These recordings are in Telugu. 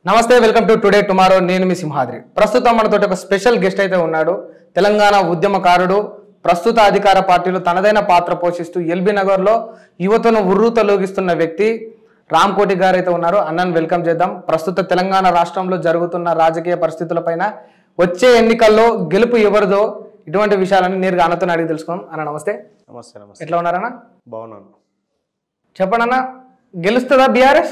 నమస్తే వెల్కమ్ టు టుడే టుమారో నేను మీ సింహాద్రి ప్రస్తుతం మనతోటి ఒక స్పెషల్ గెస్ట్ అయితే ఉన్నాడు తెలంగాణ ఉద్యమకారుడు ప్రస్తుత అధికార పార్టీలో తనదైన పాత్ర పోషిస్తూ ఎల్బీ నగర్లో యువతను ఉర్రూతలోగిస్తున్న వ్యక్తి రామ్కోటి గారు అయితే ఉన్నారు అన్నను వెల్కమ్ చేద్దాం ప్రస్తుత తెలంగాణ రాష్ట్రంలో జరుగుతున్న రాజకీయ పరిస్థితులపైన వచ్చే ఎన్నికల్లో గెలుపు ఎవరిదో ఇటువంటి విషయాలను నేరుగా అన్నతో అడిగి తెలుసుకుందాం అన్న నమస్తే నమస్తే నమస్తే ఎట్లా ఉన్నారన్న బాగున్నాను చెప్పండి అన్న గెలుస్తుందా బీఆర్ఎస్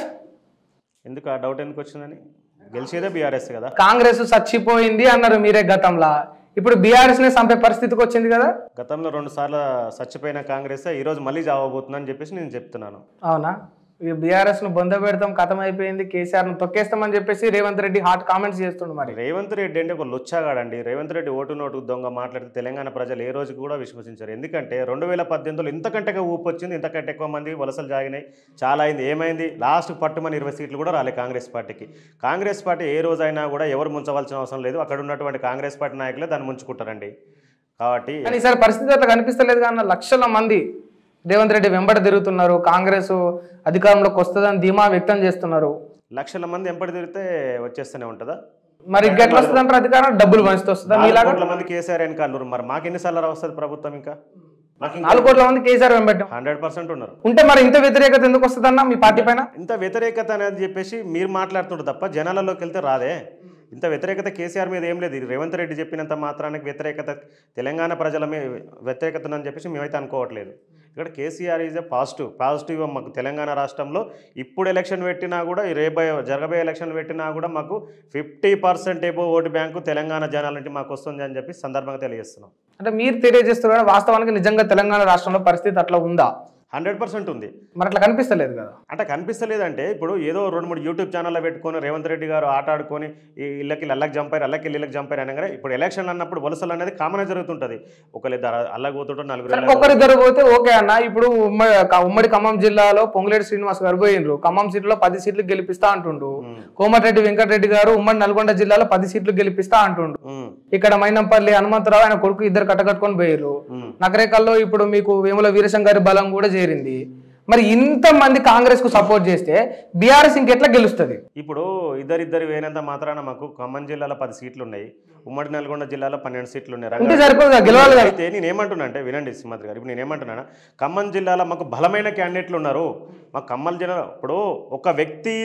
ఎందుకు ఆ డౌట్ ఎందుకు వచ్చిందని గెలిచేదే బీఆర్ఎస్ కదా కాంగ్రెస్ చచ్చిపోయింది అన్నారు మీరే గతంలో ఇప్పుడు బీఆర్ఎస్ నే చంపే పరిస్థితికి వచ్చింది కదా గతంలో రెండు సార్లు చచ్చిపోయిన కాంగ్రెస్ ఈరోజు మళ్ళీ జావబోతుందని చెప్పేసి నేను చెప్తున్నాను అవునా ఈ బీఆర్ఎస్ ను బొంద పెడతాం కథం అయిపోయింది కేసీఆర్ ను తొక్కేస్తామని చెప్పేసి రేవంత్ రెడ్డి హాట్ కామెంట్స్ చేస్తుండు మరి రేవంత్ రెడ్డి అంటే ఒక లుచ్చాగాడండి రేవంత్ రెడ్డి ఓటు నోటు దొంగ మాట్లాడితే తెలంగాణ ప్రజలు ఏ రోజు కూడా విశ్వసించారు ఎందుకంటే రెండు వేల పద్దెనిమిదిలో ఇంతకంటే ఊపు వచ్చింది ఇంతకంటే ఎక్కువ మంది వలసలు జాగినాయి చాలా అయింది ఏమైంది లాస్ట్ పట్టుమని ఇరవై సీట్లు కూడా రాలే కాంగ్రెస్ పార్టీకి కాంగ్రెస్ పార్టీ ఏ రోజైనా కూడా ఎవరు ముంచవలసిన అవసరం లేదు అక్కడ ఉన్నటువంటి కాంగ్రెస్ పార్టీ నాయకులే దాన్ని ముంచుకుంటారండి కాబట్టి కానీ ఈసారి పరిస్థితి అట్లా కనిపిస్తలేదు కానీ లక్షల మంది రేవంత్ రెడ్డి వెంబడి తిరుగుతున్నారు కాంగ్రెస్ అధికారంలోకి వస్తుందని ధీమా వ్యక్తం చేస్తున్నారు లక్షల మంది ఎంపటి తిరిగితే వచ్చేస్తూనే ఉంటుందా మరి ఎట్లా వస్తుంది అంటారు అధికారం డబ్బులు పంచుతూ వస్తుందా నాలుగు మీలాగా కోట్ల మంది కేసీఆర్ వెనకాలరు మరి మాకు ఎన్నిసార్లు వస్తుంది ప్రభుత్వం ఇంకా మాకు నాలుగు కోట్ల మంది కేసీఆర్ వెంబడి హండ్రెడ్ పర్సెంట్ ఉన్నారు ఉంటే మరి ఇంత వ్యతిరేకత ఎందుకు వస్తుందన్న మీ పార్టీ పైన ఇంత వ్యతిరేకత అనేది చెప్పేసి మీరు మాట్లాడుతుంటారు తప్ప జనాలలోకి వెళ్తే రాదే ఇంత వ్యతిరేకత కేసీఆర్ మీద ఏం లేదు ఇది రేవంత్ రెడ్డి చెప్పినంత మాత్రానికి వ్యతిరేకత తెలంగాణ ప్రజల మీద వ్యతిరేకత అని చెప్పేసి మేమైతే అనుకోవట్లేదు ఇక్కడ KCR is a positive positive మాకు తెలంగాణ రాష్ట్రంలో ఇప్పుడు ఎలక్షన్ పెట్టినా కూడా ఈ రేపే జరగబోయే ఎలక్షన్ పెట్టినా కూడా మాకు fifty percent above vote bank Telangana జనాల నుంచి మాకు వస్తుంది అని చెప్పి సందర్భంగా తెలియజేస్తున్నాం అంటే మీరు తెలియజేస్తున్నారు వాస్తవానికి నిజంగా తెలంగాణ రాష్ట్రంలో పరిస్థితి అట్లా ఉందా హండ్రెడ్ పర్సెంట్ ఉంది మరి అట్లా కనిపిస్తలేదు కదా అంటే కనిపిస్తలేదంటే ఇప్పుడు ఏదో రెండు మూడు యూట్యూబ్ ఛానల్లో పెట్టుకొని రేవంత్ రెడ్డి గారు ఆట ఆడుకొని ఈ ఇళ్ళకి అల్లకి జంపారు అల్లకి ఇళ్ళకి జంపారు అనగానే ఇప్పుడు ఎలక్షన్ అన్నప్పుడు వలసలు అనేది కామన్ జరుగుతుంటుంది ఒకరిద్దరు అల్లకి పోతుంటారు నలుగురు ఇళ్ళకి ఒకరిద్దరు పోతే ఓకే అన్న ఇప్పుడు ఉమ్మడి క- ఉమ్మడి ఖమ్మం జిల్లాలో పొంగులేటి శ్రీనివాస్ గారు పోయినరు ఖమ్మం సీట్లో పది సీట్లు గెలిపిస్తా అంటుండు ఉమ్, కోమటిరెడ్డి వెంకటరెడ్డి గారు ఉమ్మడి నల్గొండ జిల్లాలో పది సీట్లు గెలిపిస్తా అంటుండు ఉమ్, ఇక్కడ మైనంపల్లి హనుమంతరావు ఆయన కొడుకు ఇద్దరు కట్టకట్టుకొని పోయారు ఉమ్. నగరేకల్లో ఇప్పుడు మీకు వేముల వీరశంకర్ గారి బలం కూడా చేరింది మరి ఇంత మంది కాంగ్రెస్ కు సపోర్ట్ చేస్తే బీఆర్ఎస్ ఇంకెట్లా గెలుస్తుంది ఇప్పుడు ఇద్దరిద్దరు వేయనంత మాత్రాన మాకు ఖమ్మం జిల్లాలో పది సీట్లు ఉన్నాయి ఉమ్మడి నల్గొండ జిల్లాలో పన్నెండు సీట్లు ఉన్నాయి ఉంటే రంగారెడ్డి- సరిపోదు కదా, గెలవాలి కదా అయితే నేను ఏమంటున్నా అంటే వినండి సింహాద్రి గారు ఇప్పుడు నేను ఏమంటున్నాను ఖమ్మం జిల్లాలో మాకు బలమైన క్యాండిడేట్లు ఉన్నారు మా ఖమ్మం జిల్లా ఇప్పుడు ఒక వ్యక్తి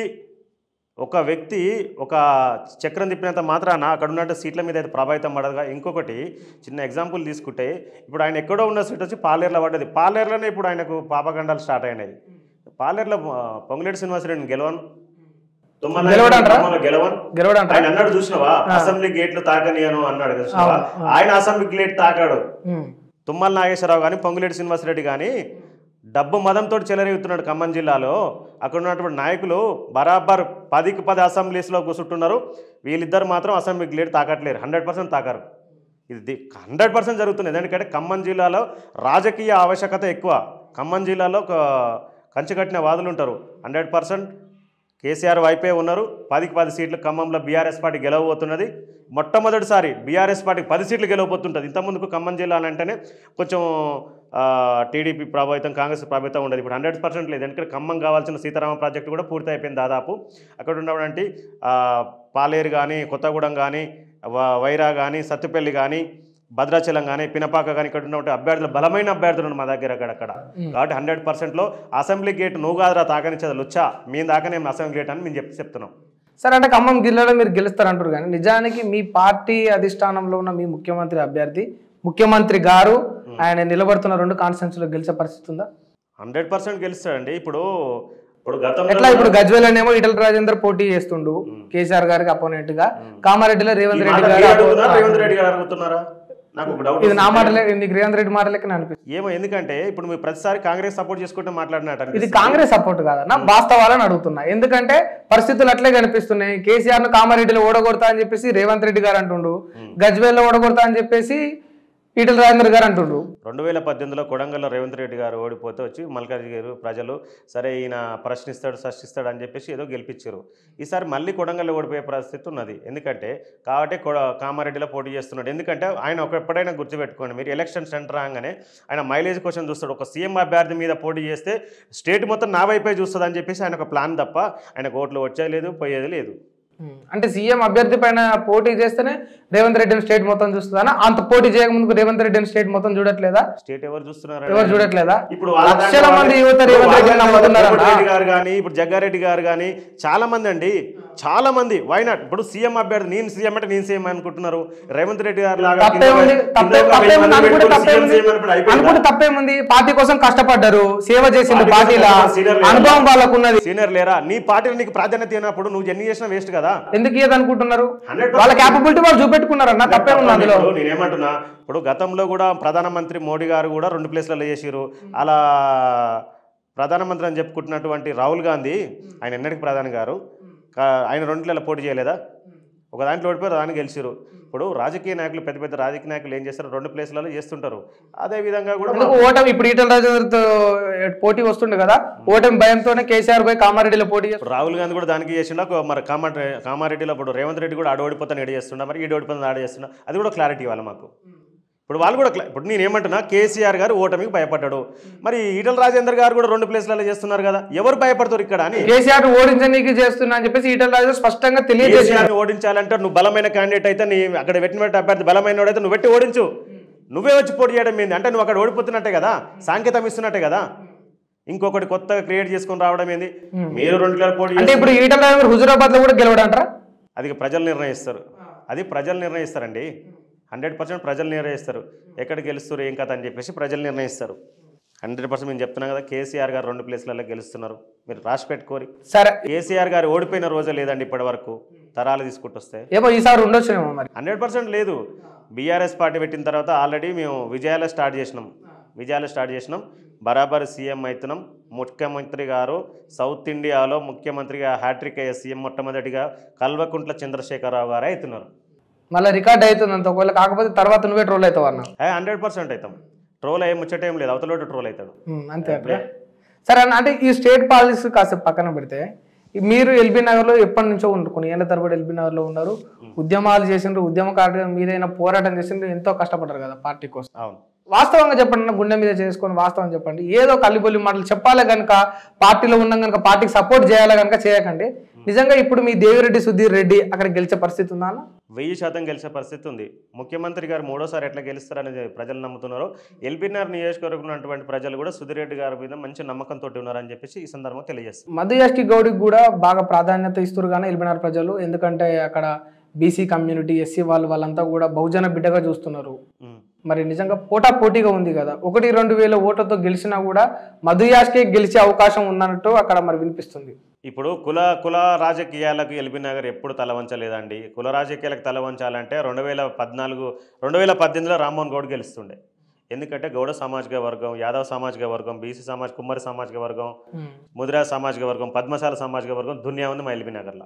ఒక వ్యక్తి ఒక చక్రం తిప్పినంత మాత్రాన అక్కడ ఉన్నట్టు సీట్ల మీద అయితే ప్రభావితం పడదుగా ఇంకొకటి చిన్న ఎగ్జాంపుల్ తీసుకుంటే ఇప్పుడు ఆయన ఎక్కడో ఉన్న సీట్ వచ్చి పాలేరులో పడ్డది పాలేరులోనే ఇప్పుడు ఆయనకు పాపగండాలు స్టార్ట్ అయినాయి పాలేరులో ఆ, పొంగులేటి శ్రీనివాసరెడ్డిని గెలవను తుమ్మల గెలవడంటారా? తుమ్మల గెలవను గెలవడంట ఆయన అన్నాడు చూసినావా అసెంబ్లీ గేట్లు తాకనియను అన్నాడు కదా చూసినావా? ఆయన అసెంబ్లీ గేట్ తాకాడు తుమ్మల నాగేశ్వరరావు కానీ పొంగులేటి శ్రీనివాసరెడ్డి కానీ డబ్బు మదంతో చెలరేగుతున్నాడు ఖమ్మం జిల్లాలో అక్కడ ఉన్నటువంటి నాయకులు బరాబర్ పదికి పది అసెంబ్లీస్లో కూర్చుంటున్నారు వీళ్ళిద్దరు మాత్రం అసెంబ్లీ గ్లేడ్ తాకట్లేరు హండ్రెడ్ పర్సెంట్ తాకారు ఇది హండ్రెడ్ పర్సెంట్ జరుగుతుంది ఎందుకంటే ఖమ్మం జిల్లాలో రాజకీయ ఆవశ్యకత ఎక్కువ ఖమ్మం జిల్లాలో ఒక కంచి కట్టిన వాదులు ఉంటారు హండ్రెడ్ పర్సెంట్ కేసీఆర్ వైపే ఉన్నారు పదికి పది సీట్లు ఖమ్మంలో బీఆర్ఎస్ పార్టీ గెలవబోతున్నది మొట్టమొదటిసారి బీఆర్ఎస్ పార్టీకి పది సీట్లు గెలవబోతుంటుంది ఇంతకుముందుకు ఖమ్మం జిల్లా అని అంటేనే కొంచెం ఆ, టీడీపీ ప్రభావితం కాంగ్రెస్ ప్రభావితం ఉండదు ఇప్పుడు హండ్రెడ్ పర్సెంట్ లేదు ఎందుకంటే ఖమ్మం కావాల్సిన సీతారామ ప్రాజెక్టు కూడా పూర్తి అయిపోయింది దాదాపు అక్కడ ఉన్నటువంటి ఆ, పాలేరు కానీ కొత్తగూడెం కానీ వ- వైరా కానీ సత్తుపల్లి కానీ భద్రాచలం కానీ పినపాక కానీ ఇక్కడ ఉన్నటువంటి అభ్యర్థులు బలమైన అభ్యర్థులు ఉన్నారు మా దగ్గర అక్కడక్కడ కాబట్టి హండ్రెడ్ పర్సెంట్లో అసెంబ్లీ గేట్ నువ్వు కాదురా తాకనిచ్చేది లుచ్చా మేము దాకానే అసెంబ్లీ గేట్ అని మేము చెప్పి చెప్తున్నాం సరే అంటే ఖమ్మం జిల్లాలో మీరు గెలుస్తారంటారు కానీ నిజానికి మీ పార్టీ అధిష్టానంలో ఉన్న మీ ముఖ్యమంత్రి అభ్యర్థి ముఖ్యమంత్రి గారు ఆయన నిలబడుతున్న రెండు కాన్స్టిట్యూన్సీలో గెలిచే పరిస్థితి ఉందా హండ్రెడ్ పర్సెంట్ గెలుస్తాడండి ఇప్పుడు ఇప్పుడు గతంలో ఎట్లా ఇప్పుడు గజ్వేల్ అనేమో ఈటల రాజేందర్ పోటీ చేస్తుండు కేసీఆర్ గారికి అపోనెంట్ గా కామారెడ్డిలో ఈ రేవంత్ మాట రెడ్డి మీరు గారు అడుగుతున్నారా, రేవంత్ రెడ్డి గారు అడుగుతున్నారా నాకు ఒక డౌట్ ఇది నా మాటలే నీకు రేవంత్ రెడ్డి మాటలెక్కనే అనిపిస్తుంది ఏమో ఎందుకంటే ఇప్పుడు మీరు ప్రతిసారి కాంగ్రెస్ సపోర్ట్ చేసుకుంటే మాట్లాడినట్టు ఇది కాంగ్రెస్ సపోర్ట్ కాదన్న వాస్తవాలని అడుగుతున్నా ఎందుకంటే పరిస్థితులు అట్లే కనిపిస్తున్నాయి కేసీఆర్ ను కామారెడ్డిలో ఓడగొడతా అని చెప్పేసి రేవంత్ రెడ్డి గారు అంటుండు గజ్వేల్లో ఓడగొడతా అని చెప్పేసి ఈటల రాజేందర్ గారు అంటుండ్రు రెండు వేల పద్దెనిమిదిలో కొడంగల్లో రేవంత్ రెడ్డి గారు ఓడిపోతే వచ్చి మల్కాజ్ గారు ప్రజలు సరే ఈయన ప్రశ్నిస్తాడు సృష్టిస్తాడు అని చెప్పేసి ఏదో గెలిపించారు ఈసారి మళ్ళీ కొడంగల్లో ఓడిపోయే పరిస్థితి ఉన్నది ఎందుకంటే కాబట్టి కొడ కామారెడ్డిలో పోటీ చేస్తున్నాడు ఎందుకంటే ఆయన ఒక ఎప్పుడైనా గుర్తుపెట్టుకోండి మీరు ఎలక్షన్ సెంటర్ రాగానే ఆయన మైలేజ్ క్వశ్చన్ చూస్తాడు ఒక సీఎం అభ్యర్థి మీద పోటీ చేస్తే స్టేట్ మొత్తం నా వైపే చూస్తుంది అని చెప్పేసి ఆయన ఒక ప్లాన్ తప్ప ఆయనకు ఓట్లు వచ్చేది లేదు పోయేది లేదు ఉమ్. అంటే సీఎం అభ్యర్థి పైన పోటీ చేస్తేనే రేవంత్ రెడ్డిని స్టేట్ మొత్తం చూస్తుందా అంత పోటీ చేయకముందుకు రేవంత్ రెడ్డిని స్టేట్ మొత్తం చూడట్లేదా స్టేట్ ఎవరు చూస్తున్నారు ఎవరు చూడట్లేదా ఇప్పుడు వాళ్ళ లక్షల దాంట్లో మంది వాళ్ళే- యువత ఇప్పుడు రేవంత్ వాళ్ళ రెడ్డిని దాంట్లో నమ్ముతున్నారన్న. రేవంత్ రెడ్డి గారు కానీ ఇప్పుడు జగ్గారెడ్డి గారు కానీ చాలా మంది అండి చాలా మంది వైనాట్ ఇప్పుడు సీఎం అభ్యర్థి నేను సీఎం అంటే నేను సీఎం అనుకుంటున్నారు రేవంత్ రెడ్డి గారు లాగా కింద తప్పేముంది కింద తప్పే ఒక వెయ్యి తప్పేముంది మంది అనుకుంటే పెట్టుకొని తప్పేముంది సీఎం అన్నప్పుడు అయిపోయిందా? అనుకుంటే తప్పేముంది పార్టీ కోసం కష్టపడ్డారు సేవ చేసిండు పార్టీ పార్టీలా కోసం సీనియర్ లేరా? అనుభవం వాళ్ళకు ఉన్నది సీనియర్ లేరా నీ పార్టీలో నీకు ప్రాధాన్యత అయినప్పుడు నువ్వు ఎన్ని చేసినా వేస్ట్ కదా ఎందుకు ఇయ్యదు అనుకుంటున్నారు 100% వాళ్ళ క్యాపబిలిటీ వాళ్ళు చూపెట్టుకున్నారు అన్న తప్పేముంది అందులో ఇప్పుడు నేనేమంటున్నా ఇప్పుడు గతంలో కూడా ప్రధానమంత్రి మోడీ గారు కూడా రెండు ప్లేస్లలో చేసిరు అలా ప్రధానమంత్రి అని చెప్పుకుంటున్నటువంటి రాహుల్ గాంధీ ఆయన ఎన్నటికి ప్రధాని గారు కా- ఆయన రెండులలో పోటీ చేయలేదా ఒక దాంట్లో ఓడిపోయి దాన్ని గెలిచిరు ఇప్పుడు రాజకీయ నాయకులు పెద్ద పెద్ద రాజకీయ నాయకులు ఏం చేస్తారు రెండు ప్లేస్లలో చేస్తుంటారు అదే విధంగా కూడా ఎందుకు ఓటమి ఇప్పుడు ఈటల రాజేంద్రతో పోటీ వస్తుండే కదా ఓటమి భయంతోనే కేసీఆర్ పోయి కామారెడ్డిలో పోటీ చేస్తారు ఇప్పుడు రాహుల్ గాంధీ కూడా దానికి చేసిండా ఒక మరి కామా కామారెడ్డిలో ఇప్పుడు రేవంత్ రెడ్డి కూడా ఆడ ఓడిపోతాను ఎడ చేస్తుండ మరి ఈడ ఓడిపోతాను ఆడ చేస్తున్నా అది కూడా క్లారిటీ ఇవ్వాలి మాకు ఇప్పుడు వాళ్ళు కూడా క్లా- ఇప్పుడు నేను ఏమంటున్నా కేసీఆర్ గారు ఓటమికి భయపడ్డాడు మరి ఈటల రాజేందర్ గారు కూడా రెండు ప్లేస్లలో చేస్తున్నారు కదా ఎవరు భయపడతారు ఇక్కడ అని కేసీఆర్ ఓడించనీకి చేస్తున్నా అని చెప్పేసి ఈటల రాజు స్పష్టంగా తెలియజేసి కేసీఆర్ ఓడించాలంటే నువ్వు బలమైన క్యాండిడేట్ అయితే నీ అక్కడ పెట్టిన అభ్యర్థి బలమైన అయితే నువ్వు పెట్టి ఓడించు నువ్వే వచ్చి పోటీ చేయడం ఏంది అంటే నువ్వు అక్కడ ఓడిపోతున్నట్టే కదా సాంకేతం ఇస్తున్నట్టే కదా ఇంకొకటి కొత్తగా క్రియేట్ చేసుకొని రావడం ఏంది మీరు రెండు పోటీ అంటే ఇప్పుడు ఈటల రాజు హుజురాబాద్ లో కూడా గెలవడంటారా అది ప్రజలు నిర్ణయిస్తారు అది ప్రజలు నిర్ణయిస్తారండి హండ్రెడ్ పర్సెంట్ ప్రజలు నిర్ణయిస్తారు ఎక్కడ గెలుస్తారు ఏం కథ అని చెప్పేసి ప్రజలు నిర్ణయిస్తారు హండ్రెడ్ పర్సెంట్ మేము చెప్తున్నాం కదా కేసీఆర్ గారు రెండు ప్లేస్లలో గెలుస్తున్నారు మీరు రాసి పెట్టుకోరి సరే కేసీఆర్ గారు ఓడిపోయిన రోజే లేదండి ఇప్పటి వరకు తరాలు తీసుకుంటూ వస్తే ఏమో ఈసారి ఉండొచ్చునేమో మరి హండ్రెడ్ పర్సెంట్ లేదు బీఆర్ఎస్ పార్టీ పెట్టిన తర్వాత ఆల్రెడీ మేము విజయాలు స్టార్ట్ చేసినాం విజయాలు స్టార్ట్ చేసినాం బరాబర్ సీఎం అవుతున్నాం ముఖ్యమంత్రి గారు సౌత్ ఇండియాలో ముఖ్యమంత్రిగా హ్యాట్రిక్ అయ్యే సీఎం మొట్టమొదటిగా కల్వకుంట్ల చంద్రశేఖరరావు గారు అవుతున్నారు మళ్ళీ రికార్డ్ అవుతుంది అంత ఒకవేళ కాకపోతే తర్వాత నువ్వే ట్రోల్ అవుతావు అన్న హండ్రెడ్ పర్సెంట్ అవుతాం ట్రోల్ అయ్యే ముచ్చట ఏం లేదు అవతల ట్రోల్ అవుతాడు ఉమ్, అంతే అట్లా సరే అన్న అంటే ఈ స్టేట్ పాలసీ కాసేపు పక్కన పెడితే ఈ మీరు ఎల్బీ నగర్లో ఎప్పటి నుంచో ఉండు కొన్ని ఏళ్ళ తరబడి ఎల్బీ నగర్లో ఉన్నారు ఉద్యమాలు చేసిండ్రు ఉద్యమకారులుగా మీదైనా పోరాటం చేసిండ్రు ఎంతో కష్టపడ్డారు కదా పార్టీ కోసం అవును వాస్తవంగా చెప్పండి అన్న, గుండె మీద చేసుకొని వాస్తవం చెప్పండి ఏదో కల్లిబొల్లి మాటలు చెప్పాలి కనుక పార్టీలో ఉన్నాం కనుక పార్టీకి సపోర్ట్ చేయాలి కనుక చేయకండి నిజంగా ఇప్పుడు మీ దేవిరెడ్డి సుధీర్ రెడ్డి అక్కడ గెలిచే పరిస్థితి ఉందా అన్న వెయ్యి శాతం గెలిచే పరిస్థితి ఉంది ముఖ్యమంత్రి గారు మూడోసారి ఎట్లా గెలుస్తారని ప్రజలు నమ్ముతున్నారు ఎల్బీఆర్ నియోజకవర్గం ఉన్నటువంటి ప్రజలు కూడా సుధిరెడ్డి గారి మీద మంచి నమ్మకంతో ఉన్నారని చెప్పేసి ఈ సందర్భంగా తెలియజేస్తారు మధు యాష్కి గౌడ్కి కూడా బాగా ప్రాధాన్యత ఇస్తారు కానీ ఎల్బినార్ ప్రజలు ఎందుకంటే అక్కడ బీసీ కమ్యూనిటీ ఎస్సీ వాళ్ళు వాళ్ళంతా కూడా బహుజన బిడ్డగా చూస్తున్నారు ఉమ్. మరి నిజంగా పోటా పోటీగా ఉంది కదా ఒకటి రెండు వేల ఓట్లతో గెలిచినా కూడా మధు యాష్కే గెలిచే అవకాశం ఉందన్నట్టు అక్కడ మరి వినిపిస్తుంది ఇప్పుడు కుల కుల రాజకీయాలకు ఎల్బీ నగర్ ఎప్పుడు తల వంచలేదండి కుల రాజకీయాలకు తల వంచాలంటే రెండు వేల పద్నాలుగు రెండు వేల పద్దెనిమిదిలో రామ్మోహన్ గౌడ్ గెలుస్తుండే ఎందుకంటే గౌడ సామాజిక వర్గం యాదవ్ సామాజిక వర్గం బీసీ సమాజ్ కుమ్మరి సామాజిక వర్గం ముదిరా సామాజిక వర్గం పద్మశాల సామాజిక వర్గం దునియా ఉంది మా ఎల్బీ నగర్లో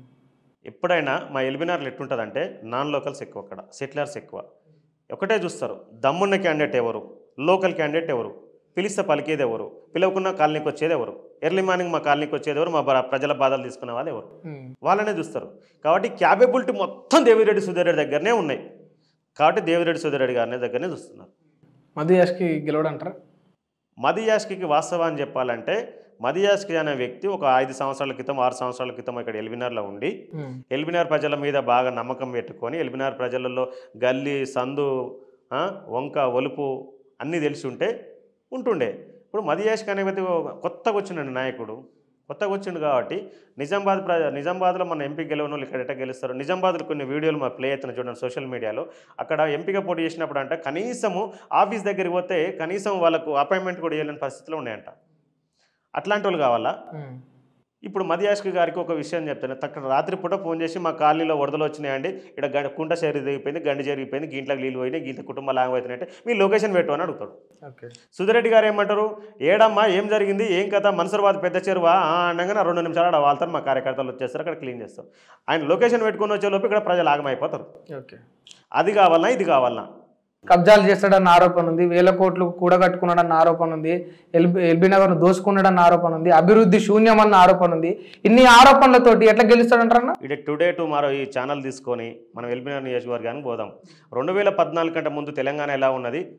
ఎప్పుడైనా మా ఎల్బినార్లు ఎట్టుంటుందంటే నాన్ లోకల్స్ ఎక్కువ అక్కడ సెటిలర్స్ ఎక్కువ ఒకటే చూస్తారు దమ్మున్న క్యాండిడేట్ ఎవరు లోకల్ క్యాండిడేట్ ఎవరు పిలిస్తే పలికేది ఎవరు పిలవకున్న కాలనీకి వచ్చేది ఎవరు ఎర్లీ మార్నింగ్ మా కాలనీకి వచ్చేది ఎవరు మా బ- ప్రజల బాధలు తీసుకునే వాళ్ళు ఎవరు వాళ్ళనే చూస్తారు కాబట్టి క్యాపబిలిటీ మొత్తం దేవిరెడ్డి సుధీరెడ్డి దగ్గరనే ఉన్నాయి కాబట్టి దేవిరెడ్డి సుధీరెడ్డి గారిని దగ్గరనే చూస్తున్నారు మధు యాష్కి గెలవడంటారా మదియాస్కి వాస్తవాన్ని చెప్పాలంటే మదియాస్కి అనే వ్యక్తి ఒక ఐదు సంవత్సరాల క్రితం ఆరు సంవత్సరాల క్రితం ఇక్కడ ఎల్బినార్లో ఉండి ఎల్బినార్ ప్రజల మీద బాగా నమ్మకం పెట్టుకొని ఎల్బినార్ ప్రజలలో గల్లీ సందు ఆ, వంక ఒలుపు అన్నీ తెలిసి ఉంటే ఉంటుండే ఇప్పుడు మదియాష్కి అనే వ్యక్తి ఒక కొత్తగా వచ్చిండండి నాయకుడు కొత్తగా వచ్చిండు కాబట్టి నిజామాబాద్ ప్ర నిజామాబాద్లో మన ఎంపీ గెలవని వాళ్ళు ఇక్కడ ఎట్లా గెలుస్తారు నిజామాబాద్లో కొన్ని వీడియోలు మా ప్లే అవుతున్నాయి చూడండి సోషల్ మీడియాలో అక్కడ ఎంపీగా పోటీ చేసినప్పుడు అంటే కనీసము ఆఫీస్ దగ్గరికి పోతే కనీసం వాళ్ళకు అపాయింట్మెంట్ కూడా ఇవ్వలేని పరిస్థితిలో ఉన్నాయంట అట్లాంటి వాళ్ళు కావాలా ఇప్పుడు మదియాష్కి గారికి ఒక విషయం చెప్తాను అక్కడ రాత్రిపూట ఫోన్ చేసి మా కాలనీలో వరదలు వచ్చినాయండి ఇక్కడ గంట కుంట చేరి దిగిపోయింది గండి జరిగిపోయింది గీంట్లోకి నీళ్ళు పోయినాయి గీంత కుటుంబాలు ఆగమవుతున్నాయంటే మీ లొకేషన్ పెట్టు అని అడుగుతాడు ఓకే సుధిరెడ్డి గారు ఏమంటారు ఏడమ్మా ఏం జరిగింది ఏం కథ మనసర్వాద పెద్ద చెరువా ఆ అనగానే రెండు నిమిషాలు ఆడ వాళ్తారు మా కార్యకర్తలు వచ్చేస్తారు అక్కడ క్లీన్ చేస్తారు ఆయన లొకేషన్ పెట్టుకొని వచ్చే లోపు ఇక్కడ ప్రజలు ఆగమైపోతారు ఓకే అది కావాలన్నా ఇది కావాలన్నా కబ్జాలు చేస్తాడన్న ఆరోపణ ఉంది వేల కోట్లు కూడగట్టుకున్నాడన్న ఆరోపణ ఉంది ఎల్బీ ఎల్బీ నగర్ దోసుకున్నాడన్న ఆరోపణ ఉంది అభివృద్ధి శూన్యం అన్న ఆరోపణ ఉంది ఇన్ని ఆరోపణలతోటి ఎట్లా గెలుస్తాడంటారన్న ఇటు టుడే టుమారో ఈ ఛానల్ తీసుకొని మనం ఎల్బినార్ నియోజకవర్గానికి పోదాం రెండు వేల పద్నాలుగు కంటే ముందు తెలంగాణ ఎలా ఉన్నది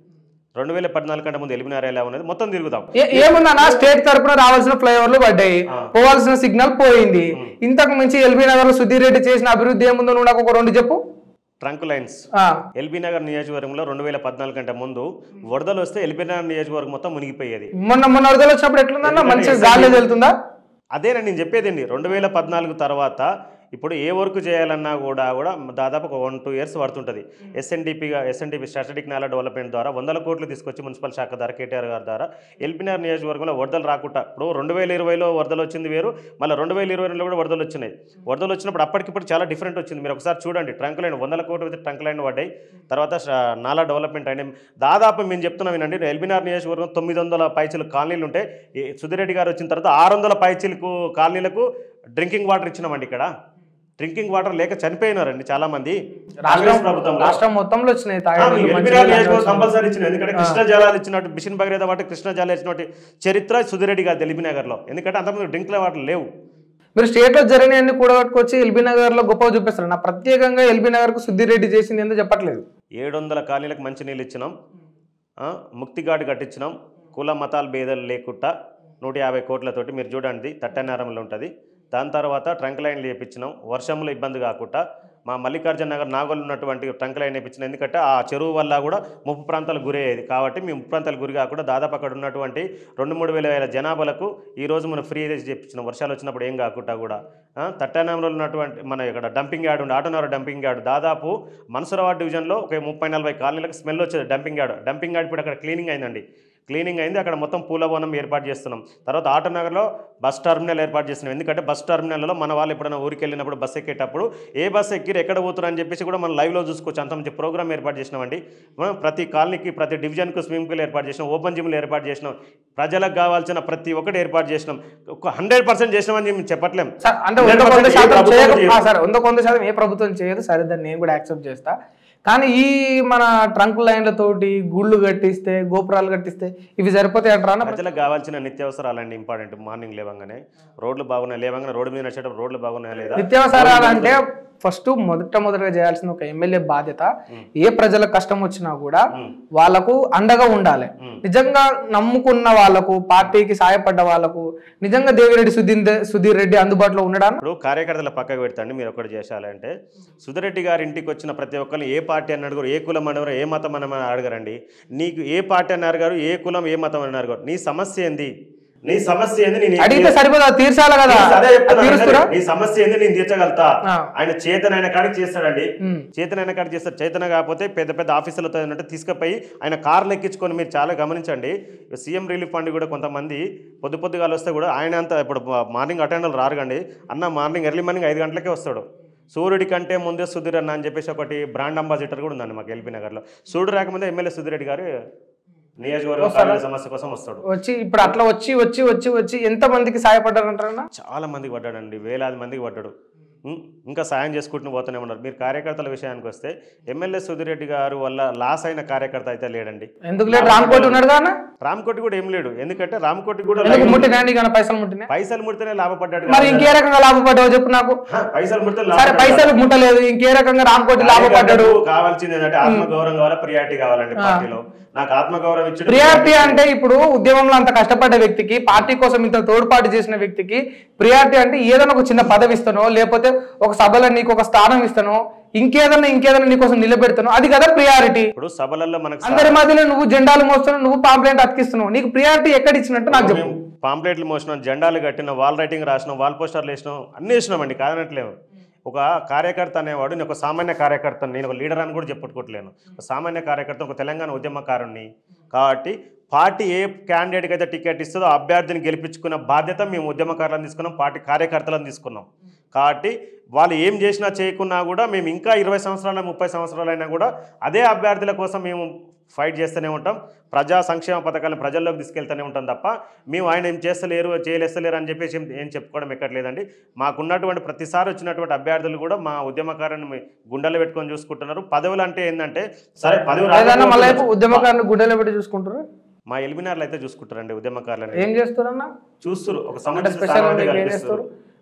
రెండు వేల పద్నాలుగు కంటే ముందు ఎలిమినార్ ఎలా ఉన్నది మొత్తం తిరుగుదాం ఏ- ఏముందన్నా స్టేట్ తరపున రావాల్సిన ఫ్లైఓవర్లు పడ్డాయి ఆ. పోవాల్సిన సిగ్నల్ పోయింది ఇంతకు మించి ఎల్బీ నగర్ లో సుధీర్ రెడ్డి చేసిన అభివృద్ధి ఏముందో నువ్వు నాకు ఒక రెండు చెప్పు ట్రంక్ లైన్స్ ఆ, ఎల్బీ నగర్ నియోజకవర్గంలో రెండు వేల పద్నాలుగు కంటే ముందు వరదలు వస్తే ఎల్బీ నగర్ నియోజకవర్గం మొత్తం మునిగిపోయేది మొన్న మొన్న వరదలు వచ్చినప్పుడు ఎట్లుందన్నా మంచిగా గాలి వెళ్తుందా అదేనండి నేను చెప్పేదండి రెండు వేల పద్నాలుగు తర్వాత ఇప్పుడు ఏ వర్క్ చేయాలన్నా కూడా కూడా దాదాపు ఒక వన్ టూ ఇయర్స్ పడుతుంటుంది ఎస్ఎన్డిపిగా ఎస్ఎన్డిపి స్ట్రాటజిక్ నాలా డెవలప్మెంట్ ద్వారా వందల కోట్లు తీసుకొచ్చి మున్సిపల్ శాఖ ద్వారా కేటీఆర్ గారి ద్వారా ఎల్బీనగర్ నియోజకవర్గంలో వరదలు రాకుండా ఇప్పుడు రెండు వేల ఇరవైలో వరదలు వచ్చింది వేరు మళ్ళీ రెండు వేల ఇరవై రెండులో కూడా వరదలు వచ్చినాయి వరదలు వచ్చినప్పుడు అప్పటికిప్పుడు చాలా డిఫరెంట్ వచ్చింది మీరు ఒకసారి చూడండి ట్రంక్ లైన్ వందల కోట్లు అయితే ట్రంక్ లైన్ పడ్డాయి తర్వాత శ- నాలా డెవలప్మెంట్ అయినాయి దాదాపు మేము చెప్తున్నాం వినండి ఎల్బీనార్ నియోజకవర్గం తొమ్మిది వందల పైచీలు కాలనీలు ఉంటే ఈ సుధిరెడ్డి గారు వచ్చిన తర్వాత ఆరు వందల పైచీలకు కాలనీలకు డ్రింకింగ్ వాటర్ ఇచ్చినామండి ఇక్కడ డ్రింకింగ్ వాటర్ లేక చనిపోయినారండి చాలా మంది కాంగ్రెస్ ప్రభుత్వంలో రాష్ట్రం మొత్తంలో వచ్చినాయి ఆ, తాగే మీకు నీళ్ళు, మంచి ఎల్బీనగర్ నీళ్ళు నియోజకవర్గం వచ్చినాయి. కంపల్సరీ ఇచ్చిన ఎందుకంటే కృష్ణ జలాలు ఇచ్చినట్టు బిషన్ భగీరథ వాటి కృష్ణ జలాలు ఇచ్చినట్టు చరిత్ర సుధిరెడ్డి గారు ఎల్బీనగర్లో ఎందుకంటే అంతకుముందు డ్రింక్ వాటర్ లేవు మీరు స్టేట్ లో జరిగినవన్నీ కూడగట్టుకొచ్చి ఎల్బీ నగర్ లో గొప్పగా చూపిస్తారు నా ప్రత్యేకంగా ఎల్బీ నగర్ కు సుధీర్ రెడ్డి చేసింది ఏందో చెప్పట్లేదు ఏడు వందల కాలనీలకు మంచి నీళ్ళు ఇచ్చినాం ఆ, ముక్తిగాడు కట్టించినాం కుల మతాల భేదాలు లేకుండా నూట యాభై కోట్లతోటి మీరు చూడండి తట్టనారంలో ఉంటుంది దాని తర్వాత ట్రంక్ లైన్లు వేయించినాం వర్షంలో ఇబ్బంది కాకుండా మా మల్లికార్జున నగర్ నాగోలు ఉన్నటువంటి ట్రంక్ లైన్ వేయించిన ఎందుకంటే ఆ చెరువు వల్ల కూడా ముప్పు ప్రాంతాలకు గురి అయ్యేది కాబట్టి మేము ముప్పు ప్రాంతాలకు గురి కాకుండా దాదాపు అక్కడ ఉన్నటువంటి రెండు మూడు వేల వేల జనాభాలకు ఈ రోజు మనం ఫ్రీ రేజ్ చేయించినాం వర్షాలు వచ్చినప్పుడు ఏం కాకుండా కూడా ఆ, తట్టనారంలో ఉన్నటువంటి మన ఇక్కడ డంపింగ్ యార్డ్ ఉంది ఆటోనగర్ డంపింగ్ యార్డ్ దాదాపు మన్సూరాబాద్ డివిజన్లో ఒక ముప్పై నలభై కాలనీలకు స్మెల్ వచ్చేది డంపింగ్ యార్డ్ డంపింగ్ యార్డ్ ఇప్పుడు అక్కడ క్లీనింగ్ అయిందండి క్లీనింగ్ అయింది అక్కడ మొత్తం పూల వనం ఏర్పాటు చేస్తున్నాం తర్వాత ఆటోనగర్లో బస్ టర్మినల్ ఏర్పాటు చేస్తున్నాం ఎందుకంటే బస్ టర్మినల్లో మన వాళ్ళు ఎప్పుడైనా ఊరికి వెళ్ళినప్పుడు బస్ ఎక్కేటప్పుడు ఏ బస్ ఎక్కిరు ఎక్కడ పోతున్నారు అని చెప్పేసి కూడా మనం లైవ్లో చూసుకోవచ్చు అంత మంచి ప్రోగ్రామ్ ఏర్పాటు చేసినామండి మనం ప్రతి కాలనీకి ప్రతి డివిజన్కు స్విమ్మింగ్ పూల్ ఏర్పాటు చేసినాం ఓపెన్ జిమ్లు ఏర్పాటు చేసినాం ప్రజలకు కావాల్సిన ప్రతి ఒక్కటి ఏర్పాటు చేసినాం ఒక హండ్రెడ్ పర్సెంట్ చేసినామని మేము చెప్పట్లేం సార్ అంటే 100% వంద కొంత ఏ శాతం ప్రభుత్వం చేయక చేయదు. ఆ, సరే వంద కొంత శాతం ఏ ప్రభుత్వం చేయదు సరే దాన్ని నేను కూడా యాక్సెప్ట్ చేస్తా కానీ ఈ మన ట్రంక్ లైన్లతోటి గుళ్ళు కట్టిస్తే గోపురాలు కట్టిస్తే ఇవి సరిపోతాయి అంటారా అన్న? ప్రజలకు కావాల్సిన నిత్యావసరాలండి ఇంపార్టెంట్ మార్నింగ్ లేవగానే రోడ్లు బాగున్నాయి లేవగానే రోడ్డు మీద నడిచేటప్పుడు రోడ్లు బాగున్నాయా లేదా నిత్యావసరాలు అంటే ఫస్ట్ మొదట మొదటగా చేయాల్సిన ఒక ఎమ్మెల్యే బాధ్యత ఏ ప్రజలకు కష్టం వచ్చినా కూడా ఉమ్. వాళ్ళకు అండగా ఉండాలి ఉమ్. నిజంగా నమ్ముకున్న వాళ్ళకు పార్టీకి సాయపడ్డ వాళ్ళకు నిజంగా దేవిరెడ్డి సుధీర్ సుధీర్ రెడ్డి అందుబాటులో ఉండడా ఇప్పుడు కార్యకర్తల పక్కకు పెడతాండి మీరు ఒకటి చేశాలంటే సుధరెడ్డి గారి ఇంటికి వచ్చిన ప్రతి ఒక్కరిని ఏ పార్టీ అని అడుగురు ఏ కులం అని అడగరు, ఏ మతం అని అడగరండి నీకు ఏ పార్టీ అని అడగారు ఏ కులం ఏ మతం అని అడగరు నీ సమస్య ఏంది నీ సమస్య ఏంది నేను అడిగితే సరిపోదా తీర్చాలి కదా అదే చెప్తున్నా తీరుస్తురా నీ సమస్య ఏంది నేను తీర్చగలుగుతా ఆ. ఆయన చేతన ఆయన కాడికి చేస్తాడండి ఉమ్. చేతన ఆయన కాడికి చేస్తాడు చేతన కాకపోతే పెద్ద పెద్ద ఆఫీసులతో ఏంటంటే తీసుకుపోయి ఆయన కార్లు ఎక్కించుకొని మీరు చాలా గమనించండి సీఎం రిలీఫ్ ఫండ్ కూడా కొంతమంది పొద్దు పొద్దుగాలు వస్తే కూడా ఆయన అంతా ఇప్పుడు మార్నింగ్ అటెండర్లు రారుగండి అన్న మార్నింగ్ ఎర్లీ మార్నింగ్ ఐదు గంటలకే వస్తాడు సూర్యుడి కంటే ముందే సుధీర్ అన్న అని చెప్పేసి ఒకటి బ్రాండ్ అంబాసిడర్ కూడా ఉందండి మాకు ఎల్బీ నగర్లో సూర్యుడు రాకముందే ఎమ్మెల్యే సుధీర్ రెడ్డి గారు నియోజకవర్గ కార్యాలయ సమస్య కోసం వస్తాడు వచ్చి ఇప్పుడు అట్లా వచ్చి వచ్చి వచ్చి వచ్చి ఎంత మందికి సాయపడ్డారంటారన్నా చాలా మందికి పడ్డాడండి వేలాది మందికి పడ్డాడు ఉం, ఇంకా సాయం చేసుకుంటూ పోతూనే ఉన్నారు మీరు కార్యకర్తల విషయానికి వస్తే ఎమ్మెల్యే సుధిరెడ్డి గారు వల్ల లాస్ అయిన కార్యకర్త అయితే లేడండి ఎందుకు లేదు రామ్కోటి ఉన్నాడు కదా రామ్కోటి కూడా ఏం లేడు ఎందుకంటే రామ్కోటి కూడా ఎందుకు ముట్టినా నీకన్నా పైసలు ముట్టినా పైసలు ముడితేనే లాభపడ్డాడు మరి కదా. ఇంకే రకంగా లాభపడ్డావు చెప్పు నాకు హ, పైసలు ముడితే సరే లాభపడ్డాడు. పైసలు ముట్టలేదు ఇంకే రకంగా రామ్కోటి లాభపడ్డాడు కార్యకర్తకు కావాల్సింది ఏంటంటే ఆత్మగౌరవం కావాలా ప్రియారిటీ కావాలండి పార్టీలో నాకు ఆత్మగౌరవం ఇచ్చి ప్రియారిటీ అంటే ఇప్పుడు ఉద్యమంలో అంత కష్టపడ్డ వ్యక్తికి పార్టీ కోసం ఇంత తోడ్పాటు చేసిన వ్యక్తికి ప్రియారిటీ అంటే ఏదైనా ఒక చిన్న పదవి ఇస్తానో లేకపోతే ఒక సభలో నీకు ఒక స్థానం ఇస్తానో ఇంకేదన్నా ఇంకేదన్నా నీకోసం నిలబెడతానో అది కదా ప్రియారిటీ ఇప్పుడు సభలలో మనకు అందరి మధ్యలో నువ్వు జెండాలు మోస్తున్నావు నువ్వు పాంప్లెంట్ అతికిస్తున్నావు నీకు ప్రియారిటీ ఎక్కడ ఇచ్చినట్టు నాకు చెప్పు మేము పాంప్లెట్లు మోసినాం జెండాలు కట్టినాం వాల్ రైటింగ్ రాసినాం వాల్ పోస్టర్లు వేసినాం అన్నీ వేసినామండి కాదనట్లేము ఒక కార్యకర్త అనేవాడు నేను ఒక సామాన్య కార్యకర్త నేను ఒక లీడర్ అని కూడా చెప్పుకోవట్లేను ఒక సామాన్య కార్యకర్త ఒక తెలంగాణ ఉద్యమకారుణ్ణి కాబట్టి పార్టీ ఏ క్యాండిడేట్కి అయితే టికెట్ ఇస్తుందో ఆ అభ్యర్థిని గెలిపించుకున్న బాధ్యత మేము ఉద్యమకారులను తీసుకున్నాం పార్టీ కార్యకర్తలను తీసుకున్నాం కాబట్టి వాళ్ళు ఏం చేసినా చేయకున్నా కూడా మేము ఇంకా ఇరవై సంవత్సరాల ముప్పై సంవత్సరాలైనా కూడా అదే అభ్యర్థుల కోసం మేము ఫైట్ చేస్తూనే ఉంటాం ప్రజా సంక్షేమ పథకాలను ప్రజల్లోకి తీసుకెళ్తూనే ఉంటాం తప్ప మేము ఆయన ఏం చేస్తలేరు చేయలేస్తలేరు అని చెప్పేసి ఏం- ఏం చెప్పుకోవడం ఎక్కట్లేదండి మాకున్నటువంటి ప్రతిసారి వచ్చినటువంటి అభ్యర్థులు కూడా మా ఉద్యమకారుని గుండెలు పెట్టుకొని చూసుకుంటున్నారు పదవులు అంటే ఏంటంటే సరే పదవి ఏదన్నా మళ్ళీ రాకపోవచ్చు. ఉద్యమకారుని గుడ్డలో పెట్టి చూసుకుంటారు మా ఎలిమినార్లు అయితే చూసుకుంటారండి ఉద్యమకారులని ఏం చేస్తారన్నా చూస్తారు ఒక అంటే సముచిత స్పెషల్ స్థానం అయితే ఏం కల్పిస్తారు. చేస్తారు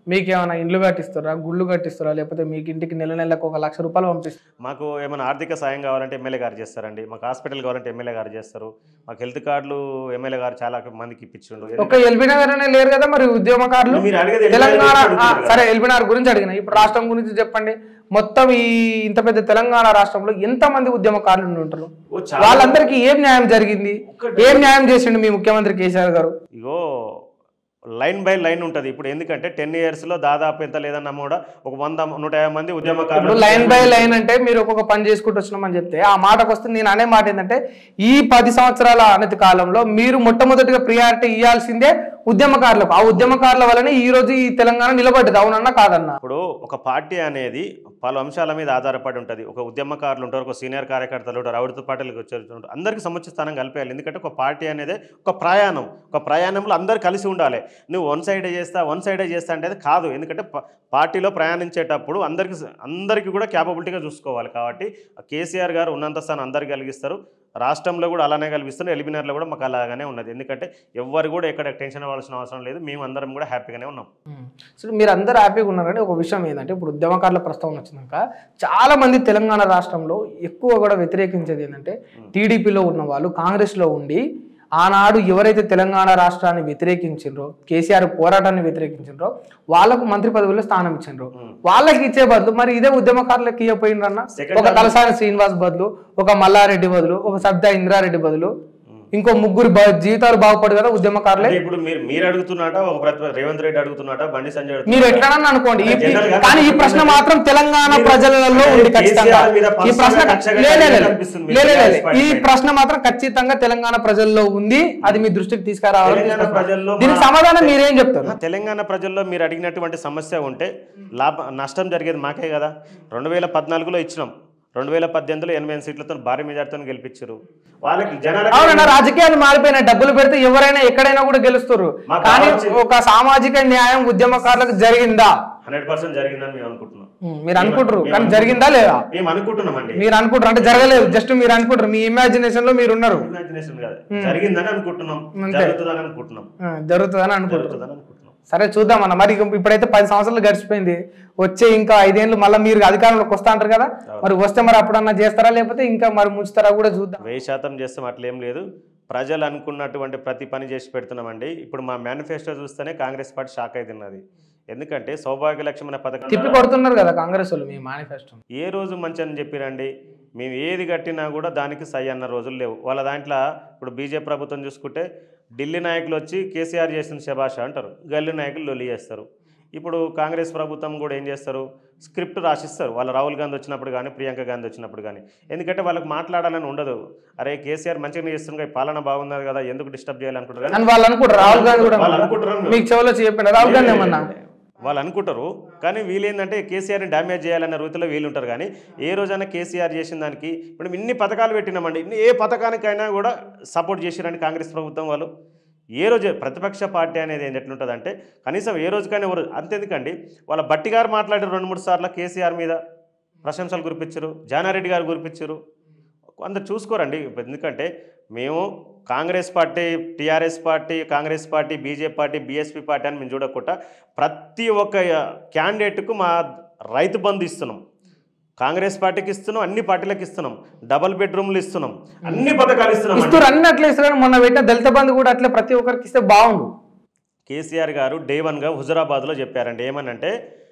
మీకేమైనా ఇండ్లు కట్టిస్తారా గుళ్ళు కట్టిస్తారా లేకపోతే మీకు ఇంటికి నెల నెలకు ఒక లక్ష రూపాయలు పంపిస్తారు మాకు ఏమైనా ఆర్థిక సాయం కావాలంటే ఎమ్మెల్యే గారు చేస్తారండి మాకు హాస్పిటల్ కావాలంటే ఎమ్మెల్యే గారు చేస్తారు మాకు హెల్త్ కార్డులు ఎమ్మెల్యే గారు చాలా మందికి ఇప్పించిండు ఒక ఎల్బీ నగర్ అనే లేరు కదా మరి ఉద్యమకారులు మీరు అడిగేది తెలంగాణ ఎల్బీ నగర్ ఆ, సరే ఎల్బీ నగర్ గురించి అడిగిన ఇప్పుడు రాష్ట్రం గురించి చెప్పండి మొత్తం ఈ ఇంత పెద్ద తెలంగాణ రాష్ట్రంలో ఎంత మంది ఉద్యమకారులు ఉండి ఉంటారు ఓ చాలా- వాళ్ళందరికీ ఏం న్యాయం జరిగింది ఏం న్యాయం చేసిండు మీ ముఖ్యమంత్రి కేసీఆర్ గారు ఇగో లైన్ బై లైన్ ఉంటుంది ఇప్పుడు ఎందుకంటే టెన్ ఇయర్స్లో దాదాపు ఎంత లేదన్నా కూడా ఒక వంద నూట యాభై మంది ఇప్పుడు ఉద్యమకారులు లైన్ బై లైన్ అంటే మీరు ఒక్కొక్క పని చేసుకుంటూ వచ్చినామని చెప్తే ఆ మాటకు వస్తే నేను అనే మాట ఏంటంటే ఈ పది సంవత్సరాల అనతి కాలంలో మీరు మొట్టమొదటిగా ప్రియారిటీ ఇవ్వాల్సిందే ఉద్యమకారులకు ఆ ఉద్యమకారుల వల్లనే ఈ రోజు ఈ తెలంగాణ నిలబడ్డది అవునన్నా కాదన్నా ఇప్పుడు ఒక పార్టీ అనేది పలు అంశాల మీద ఆధారపడి ఉంటుంది ఒక ఉద్యమకారులు ఉంటారు ఒక సీనియర్ కార్యకర్తలు ఉంటారు రౌడితో పార్టీలకు వచ్చారు అందరికీ సముచిత స్థానం కలిపేయాలి ఎందుకంటే ఒక పార్టీ అనేది ఒక ప్రయాణం ఒక ప్రయాణంలో అందరు కలిసి ఉండాలి నువ్వు వన్ సైడే చేస్తా వన్ సైడే చేస్తా అంటే అది కాదు ఎందుకంటే ప- పార్టీలో ప్రయాణించేటప్పుడు అందరికి అందరికీ కూడా క్యాపబిలిటీగా చూసుకోవాలి కాబట్టి కేసీఆర్ గారు ఉన్నంత స్థానం అందరికి కలిగిస్తారు రాష్ట్రంలో కూడా అలానే కల్పిస్తారు ఎలిమినర్లో కూడా మాకు అలాగానే ఉన్నది ఎందుకంటే ఎవ్వరు కూడా ఎక్కడ టెన్షన్ అవ్వాల్సిన అవసరం లేదు మేము అందరం కూడా హ్యాపీగానే ఉన్నాం సో మీరు అందరూ హ్యాపీగా ఉన్నారు కానీ ఒక విషయం ఏంటంటే ఇప్పుడు ఉద్యమకారుల ప్రస్తావన వచ్చినాక చాలా మంది తెలంగాణ రాష్ట్రంలో ఎక్కువ కూడా వ్యతిరేకించేది ఏంటంటే టీడీపీలో ఉన్న వాళ్ళు కాంగ్రెస్లో ఉండి ఆనాడు ఎవరైతే తెలంగాణ రాష్ట్రాన్ని వ్యతిరేకించిండ్రో కేసీఆర్ పోరాటాన్ని వ్యతిరేకించిండ్రో వాళ్ళకు మంత్రి పదవిలో స్థానం ఇచ్చిండ్రు వాళ్ళకి ఇచ్చే బదులు మరి ఇదే ఉద్యమకారులకు ఇవ్వపోయిండ్రన్న Second ఒక తలసాని శ్రీనివాస్ బదులు ఒక మల్లారెడ్డి బదులు ఒక సబ్దా ఇంద్రారెడ్డి బదులు ఇంకో ముగ్గురు బ- జీవితాలు బాగుపడు కదా ఉద్యమకారులే అంటే ఇప్పుడు మీరు మీరు అడుగుతున్నాట ఒక ప్రతి రేవంత్ రెడ్డి అడుగుతున్నాట బండి సంజయ్ మీరు అడుగుతున్నాట. ఎట్లనన్నా అనుకోండి ఈ- జనరల్ గా కానీ ఈ ప్రశ్న మాత్రం తెలంగాణ మీరు- ప్రజలలో ఉంది ఖచ్చితంగా కేసీఆర్ మీద ఈ personal ప్రశ్న గా కక్షగా లే, లే, లే, కనిపిస్తుంది మీ లే, లే, లే, TRS పార్టీ ఈ పైన. ప్రశ్న మాత్రం ఖచ్చితంగా తెలంగాణ ప్రజల్లో ఉంది అది మీ దృష్టికి తీసుకురావాలని తెలంగాణ తీసుకొస్తున్నా. ప్రజల్లో దీనికి మా- సమాధానం మీరేం చెప్తారు ఆ, తెలంగాణ ప్రజల్లో మీరు అడిగినటువంటి సమస్య ఉంటే లాభ నష్టం జరిగేది మాకే కదా రెండు వేల పద్నాలుగులో ఇచ్చినాం రెండు వేల పద్దెనిమిదిలో ఎనభై ఎనిమిది సీట్లతో భారీ మెజార్టీతో గెలిపించారు వాళ్ళకి జనాలకు అవునన్నా రాజకీయాలు మారిపోయినాయి డబ్బులు పెడితే ఎవరైనా ఎక్కడైనా కూడా గెలుస్తారు మా కానీ కావాల్సింది- ఒక సామాజిక న్యాయం ఉద్యమకారులకు జరిగిందా హండ్రెడ్ పర్సెంట్ జరిగిందని మేము అనుకుంటున్నాం ఉమ్, మీరు అనుకుంటారు మేము కానీ అనుకుంటున్నాం. జరిగిందా లేదా మేము అనుకుంటున్నామండి మీరు అనుకుంటారు అంటే జరగలేదు జస్ట్ మీరు అనుకుంటారు మీ ఇమాజినేషన్ లో మీరు ఉన్నారు ఇమాజినేషన్ కాదు జరిగిందని అనుకుంటున్నాం అంతే. జరుగుతుందని అనుకుంటున్నాం ఆ, జరుగుతుందని అనుకుంటారు జరుగుతుందని అనుకుంటున్నాం సరే చూద్దాం అన్న మరి ఇక ఇప్పుడైతే పది సంవత్సరాలు గడిచిపోయింది వచ్చే ఇంకా ఐదేళ్ళు మళ్ళీ మీరు అధికారంలోకి వస్తా అంటారు కదా మరి వస్తే మరి అప్పుడన్నా చేస్తారా లేకపోతే ఇంకా మరి ముంచుతారా కూడా చూద్దాం వెయ్యి శాతం చేస్తాం అట్లేం లేదు ప్రజలు అనుకున్నటువంటి ప్రతి పని చేసి పెడుతున్నామండి ఇప్పుడు మా మేనిఫెస్టో చూస్తేనే కాంగ్రెస్ పార్టీ షాక్ అవుతున్నది ఎందుకంటే సౌభాగ్య లక్ష్యం అనే పథకం తిప్పి కొడుతున్నారు కదా కాంగ్రెస్ వాళ్ళు మీ మేనిఫెస్టో ఏ రోజు మంచి అని చెప్పిరండి మేము ఏది కట్టినా కూడా దానికి సై అన్న రోజులు లేవు వాళ్ళ దాంట్లో ఇప్పుడు బీజేపీ ప్రభుత్వం చూసుకుంటే ఢిల్లీ నాయకులు వచ్చి కేసీఆర్ చేసిన శభాష అంటారు గల్లీ నాయకులు లొల్లి చేస్తారు ఇప్పుడు కాంగ్రెస్ ప్రభుత్వం కూడా ఏం చేస్తారు స్క్రిప్ట్ రాసిస్తారు వాళ్ళ రాహుల్ గాంధీ వచ్చినప్పుడు కానీ ప్రియాంక గాంధీ వచ్చినప్పుడు కానీ ఎందుకంటే వాళ్ళకి మాట్లాడాలని ఉండదు అరే కేసీఆర్ మంచిగా చేస్తుంది ఈ పాలన బాగున్నది కదా ఎందుకు డిస్టర్బ్ చేయాలనుకుంటారు కానీ అని వాళ్ళు అనుకుంటారు రాహుల్ గాంధీ కూడా వాళ్ళు అనుకుంటారు మీకు చెవులో చెప్పాడు రాహుల్ గాంధీ ఏమన్నా వాళ్ళు అనుకుంటారు కానీ వీళ్ళేందంటే కేసీఆర్ని డ్యామేజ్ చేయాలన్న రీతిలో వీళ్ళు ఉంటారు కానీ ఏ రోజైనా కేసీఆర్ చేసిన దానికి ఇప్పుడు ఇన్ని పథకాలు పెట్టినామండి ఇన్ని ఏ పథకానికైనా కూడా సపోర్ట్ చేసిరండి కాంగ్రెస్ ప్రభుత్వం వాళ్ళు ఏ రోజు ప్రతిపక్ష పార్టీ అనేది ఏంటి ఎట్లుంటుందంటే కనీసం ఏ రోజుకైనా ఎవరు అంతెందుకండి వాళ్ళ బట్టి గారు మాట్లాడారు రెండు మూడు సార్లు కేసీఆర్ మీద ప్రశంసలు కురిపించారు జానారెడ్డి గారు కురిపించారు అందరు చూసుకోరండి ఎందుకంటే మేము Congress party TRS party Congress party BJP party BSP party అని మేము చూడకుండా ప్రతి ఒక్క క్యాండిడేట్కు మా రైతు బంధు ఇస్తున్నాం కాంగ్రెస్ పార్టీకి ఇస్తున్నాం అన్ని పార్టీలకు ఇస్తున్నాం డబల్ బెడ్రూమ్లు ఇస్తున్నాం అన్ని పథకాలు ఇస్తున్నాం ఇస్తారు అన్ని అట్లే ఇస్తారు మొన్న పెట్టిన దళిత బంధు కూడా అట్లే ప్రతి ఒక్కరికి ఇస్తే బాగుండు కేసీఆర్ గారు డే వన్గా హుజరాబాద్లో చెప్పారండి ఏమనంటే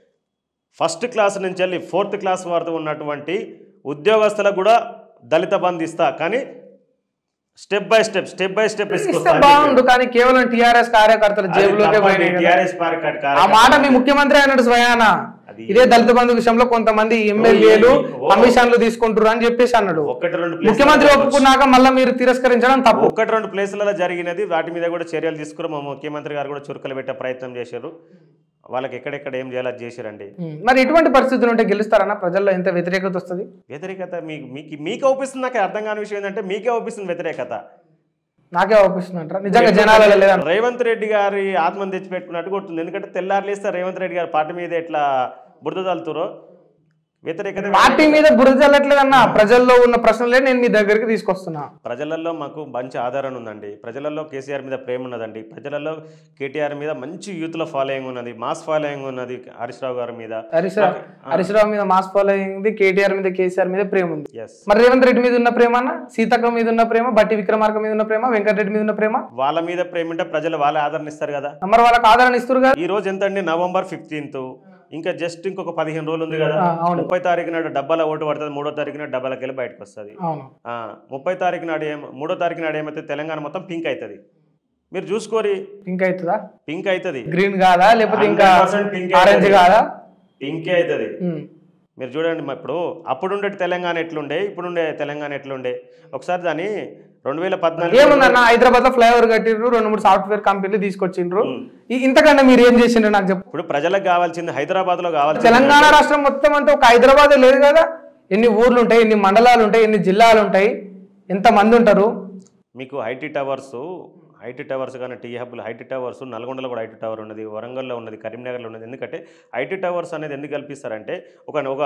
ఫస్ట్ క్లాస్ నుంచి వెళ్ళి ఫోర్త్ క్లాస్ వరకు ఉన్నటువంటి ఉద్యోగస్తులకు కూడా దళిత బంధు ఇస్తా కానీ step by step step by step ఇస్తే బాగుండు కానీ కేవలం టిఆర్ఎస్ కార్యకర్తల జేబులోకే పోయినాయి కదా. టీఆర్ఎస్ ఆ మాట మీ ముఖ్యమంత్రి అన్నాడు స్వయాన అది- ఇదే దళిత బంధు విషయంలో కొంతమంది ఎమ్మెల్యేలు ఓ. కమిషన్లు తీసుకుంటారు అని చెప్పేసి అన్నాడు ఒకటి రెండు ముఖ్యమంత్రి ప్లేసులలో ఒప్పుకున్నాక మళ్ళీ మీరు తిరస్కరించడం తప్పు ఒకటి రెండు ప్లేసులలో జరిగినది వాటి మీద కూడా చర్యలు తీసుకుని మా ముఖ్యమంత్రి గారు కూడా చురుకలు పెట్టే ప్రయత్నం చేశారు వాళ్ళకి ఎక్కడెక్కడ ఏం చేయాలో అది చేశారండి ఉం. మరి ఎటువంటి పరిస్థితులు ఉంటే గెలుస్తారన్న ప్రజల్లో ఎంత వ్యతిరేకత వస్తుంది వ్యతిరేకత మీకు మీకు మీకే ఒప్పిస్తుంది నాకు అర్థం కాని విషయం ఏంటంటే మీకే ఒప్పిస్తుంది వ్యతిరేకత నాకే అవుపిస్తుంది అంటారా నిజంగా జనాలలో లేదంట రేవంత్ రెడ్డి గారి ఆత్మను తెచ్చి పెట్టుకున్నట్టు కొడుతుంది ఎందుకంటే తెల్లారులేస్తే రేవంత్ రెడ్డి గారి పార్టీ మీద ఎట్లా బురద తల్లుతారో వ్యతిరేకత పార్టీ మీద బురద చల్లట్లేదన్న ప్రజల్లో ఉన్న ప్రశ్నలే నేను మీ దగ్గరికి తీసుకొస్తున్నా ప్రజలలో మాకు మంచి ఆదరణ ఉందండి ప్రజలలో కేసీఆర్ మీద ప్రేమ ఉన్నదండి ప్రజలలో కేటీఆర్ మీద మంచి యూత్ల ఫాలోయింగ్ ఉన్నది మాస్ ఫాలోయింగ్ ఉన్నది హరీష్ రావు గారి మీద హరీష్ రావు హరీష్ రావు మీద మాస్ ఫాలోయింగ్ కేటీఆర్ మీద కేసీఆర్ మీద ప్రేమ ఉంది ఎస్ మరి రేవంత్ రెడ్డి మీద ఉన్న ప్రేమ అన్న సీతక్క మీద ఉన్న ప్రేమ బట్టి విక్రమార్క మీద ఉన్న ప్రేమ వెంకటరెడ్డి మీద ఉన్న ప్రేమ వాళ్ళ మీద ప్రేమ ఉంటే ప్రజలు వాళ్ళే ఆదరణ ఇస్తారు కదా మరి వాళ్ళకి ఆదరణ ఇస్తారు కదా ఈ రోజు ఎంత అండి నవంబర్ ఫిఫ్టీన్త్ ఇంకా జస్ట్ ఇంకొక పదిహేను రోజులు ఉంది కదా ఆ, అవును ముప్పై తారీఖు నాడు డబ్బాల ఓటు పడుతుంది మూడో తారీఖు నాడు డబ్బాలకి వెళ్ళి బయటకు వస్తుంది అవును ఆ, ముప్పై తారీఖు నాడు ఏం మూడో తారీఖు నాడు ఏమైతే తెలంగాణ మొత్తం పింక్ అవుతుంది మీరు చూసుకోరి పింక్ అవుతుందా పింక్ అవుతుంది గ్రీన్ కాదా లేకపోతే ఇంకా 100% pink ఆరెంజ్ అవుతుంది. కాదా పింకే అవుతుంది ఉమ్. మీరు చూడండి మా ఇప్పుడు అప్పుడుండే తెలంగాణ ఎట్లుండే ఇప్పుడుండే తెలంగాణ ఎట్లుండే ఒకసారి దాన్ని రెండు వేల పద్నాలుగు ఏముందన్న హైదరాబాద్ లో ఫ్లైఓవర్ కట్టిండ్రు రెండు మూడు సాఫ్ట్వేర్ కంపెనీలు తీసుకొచ్చిండ్రు ఉమ్. ఈ- ఇంతకన్నా మీరు ఏం చేసిండ్రు నాకు చెప్పు ఇప్పుడు ప్రజలకు కావాల్సింది హైదరాబాద్ లో కావాల్సింది తెలంగాణ రాష్ట్రం మొత్తం అంటే ఒక హైదరాబాద్ లేదు కదా ఎన్ని ఊర్లు ఉంటాయి ఎన్ని మండలాలు ఉంటాయి ఎన్ని జిల్లాలు ఉంటాయి ఎంత మంది ఉంటారు మీకు ఐటీ టవర్స్ ఐటీ టవర్స్ కానీ టీ హబ్లు ఐటీ టవర్స్ నల్గొండలో కూడా ఐటీ టవర్ ఉన్నది వరంగల్లో ఉన్నది కరీంనగర్లో ఉన్నది ఎందుకంటే ఐటీ టవర్స్ అనేది ఎందుకు కల్పిస్తారంటే ఒక ఒక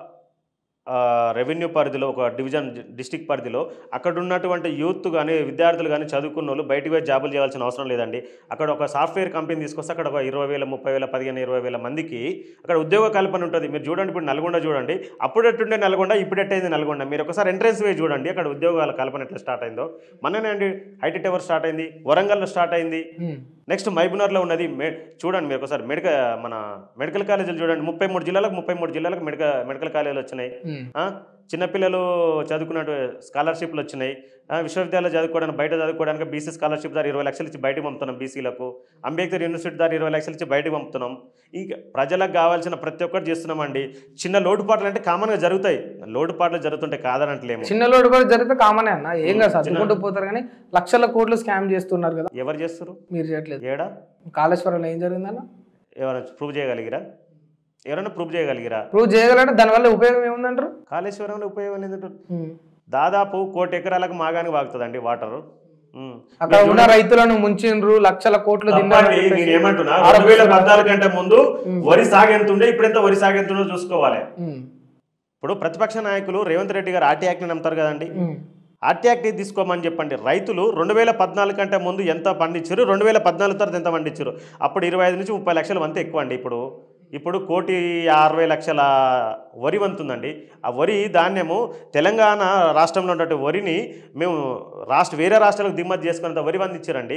రెవెన్యూ పరిధిలో ఒక డివిజన్ డిస్టిక్ పరిధిలో అక్కడ ఉన్నటువంటి యూత్ కానీ విద్యార్థులు కానీ చదువుకున్న వాళ్ళు బయటికి పోయి జాబులు చేయాల్సిన అవసరం లేదండి అక్కడ ఒక సాఫ్ట్వేర్ కంపెనీ తీసుకొస్తే అక్కడ ఒక ఇరవై వేల ముప్పై వేల పదిహేను ఇరవై వేల మందికి అక్కడ ఉద్యోగ కల్పన ఉంటుంది మీరు చూడండి ఇప్పుడు నల్గొండ చూడండి అప్పుడు ఎట్టుండే నల్గొండ ఇప్పుడు ఎట్టయింది నల్గొండ మీరు ఒకసారి ఎంట్రెన్స్ వే చూడండి అక్కడ ఉద్యోగాల కల్పన ఎట్లా స్టార్ట్ అయిందో మొన్ననే అండి ఐటీ టవర్ స్టార్ట్ అయింది వరంగల్లో స్టార్ట్ అయింది ఉమ్. నెక్స్ట్ మైబునర్లో ఉన్నది మె చూడండి మీరు ఒకసారి మెడికల్ మన మెడికల్ కాలేజీలు చూడండి ముప్పై మూడు జిల్లాలకు ముప్పై మూడు జిల్లాలకు మెడికల్ మెడికల్ కాలేజీలు వచ్చినాయి ఉమ్. ఆ, చిన్నపిల్లలు చదువుకున్నట్టు స్కాలర్షిప్లు వచ్చినాయి ఆ, విశ్వవిద్యాలయాలు చదువుకోవడానికి బయట చదువుకోవడానికి బీసీ స్కాలర్షిప్ ద్వారా ఇరవై లక్షలు ఇచ్చి బయటకు పంపుతున్నాం బీసీలకు అంబేద్కర్ యూనివర్సిటీ ద్వారా ఇరవై లక్షలు ఇచ్చి బయటకు పంపుతున్నాం ఇంకా ప్రజలకు కావాల్సిన ప్రతి ఒక్కటి చేస్తున్నామండి చిన్న లోటుపాట్లు అంటే కామన్గా జరుగుతాయి లోటుపాట్లు జరుగుతుంటే కాదనట్లేము చిన్న లోటు కూడా జరిగితే కామనే అన్న ఏం కాదు సర్దుకుంటూ పోతారు కానీ లక్షల కోట్లు స్కామ్ చేస్తున్నారు కదా ఎవరు చేస్తారు మీరు చేయట్లేదు ఏడా కాళేశ్వరంలో ఏం జరిగిందన్న ఎవరైనా ప్రూవ్ చేయగలిగిరా ఎవరైనా ప్రూవ్ చేయగలిగిరా ప్రూవ్ చేయగలంటే దానివల్ల ఉపయోగం ఏముందంటారు కాళేశ్వరంలో ఉపయోగం ఏంటంటే ఉమ్. దాదాపు కోటి ఎకరాలకు మాగానికి వాగుతుందండి వాటర్ అక్కడ ఉన్న రైతులను ముంచిండ్రు లక్షల కోట్లు తిన్నారు నేను ఏమంటున్నా రెండు వేల పద్నాలుగు కంటే ముందు వరి సాగు ఎంత ఉండే ఇప్పుడు ఎంత వరి సాగు ఎంత ఉందో చూసుకోవాలి ఉమ్. ఇప్పుడు ప్రతిపక్ష నాయకులు రేవంత్ రెడ్డి గారు ఆర్టీ యాక్ట్ని నమ్ముతారు కదండి ఉమ్. ఆర్టీ యాక్ట్ తీసుకోమని చెప్పండి రైతులు రెండు వేల పద్నాలుగు కంటే ముందు ఎంత పండించారు రెండు వేల పద్నాలుగు తర్వాత ఎంత పండించారు అప్పుడు ఇరవై ఐదు నుంచి ముప్పై లక్షల వంతు ఎక్కువ అండి ఇప్పుడు ఇప్పుడు కోటి అరవై లక్షల వరి వంతుందండి ఆ వరి ధాన్యము తెలంగాణ రాష్ట్రంలో ఉన్నటువంటి వరిని మేము రాష్ట్ర వేరే రాష్ట్రాలకు దిగుమతి చేసుకున్నంత వరి వందించారండి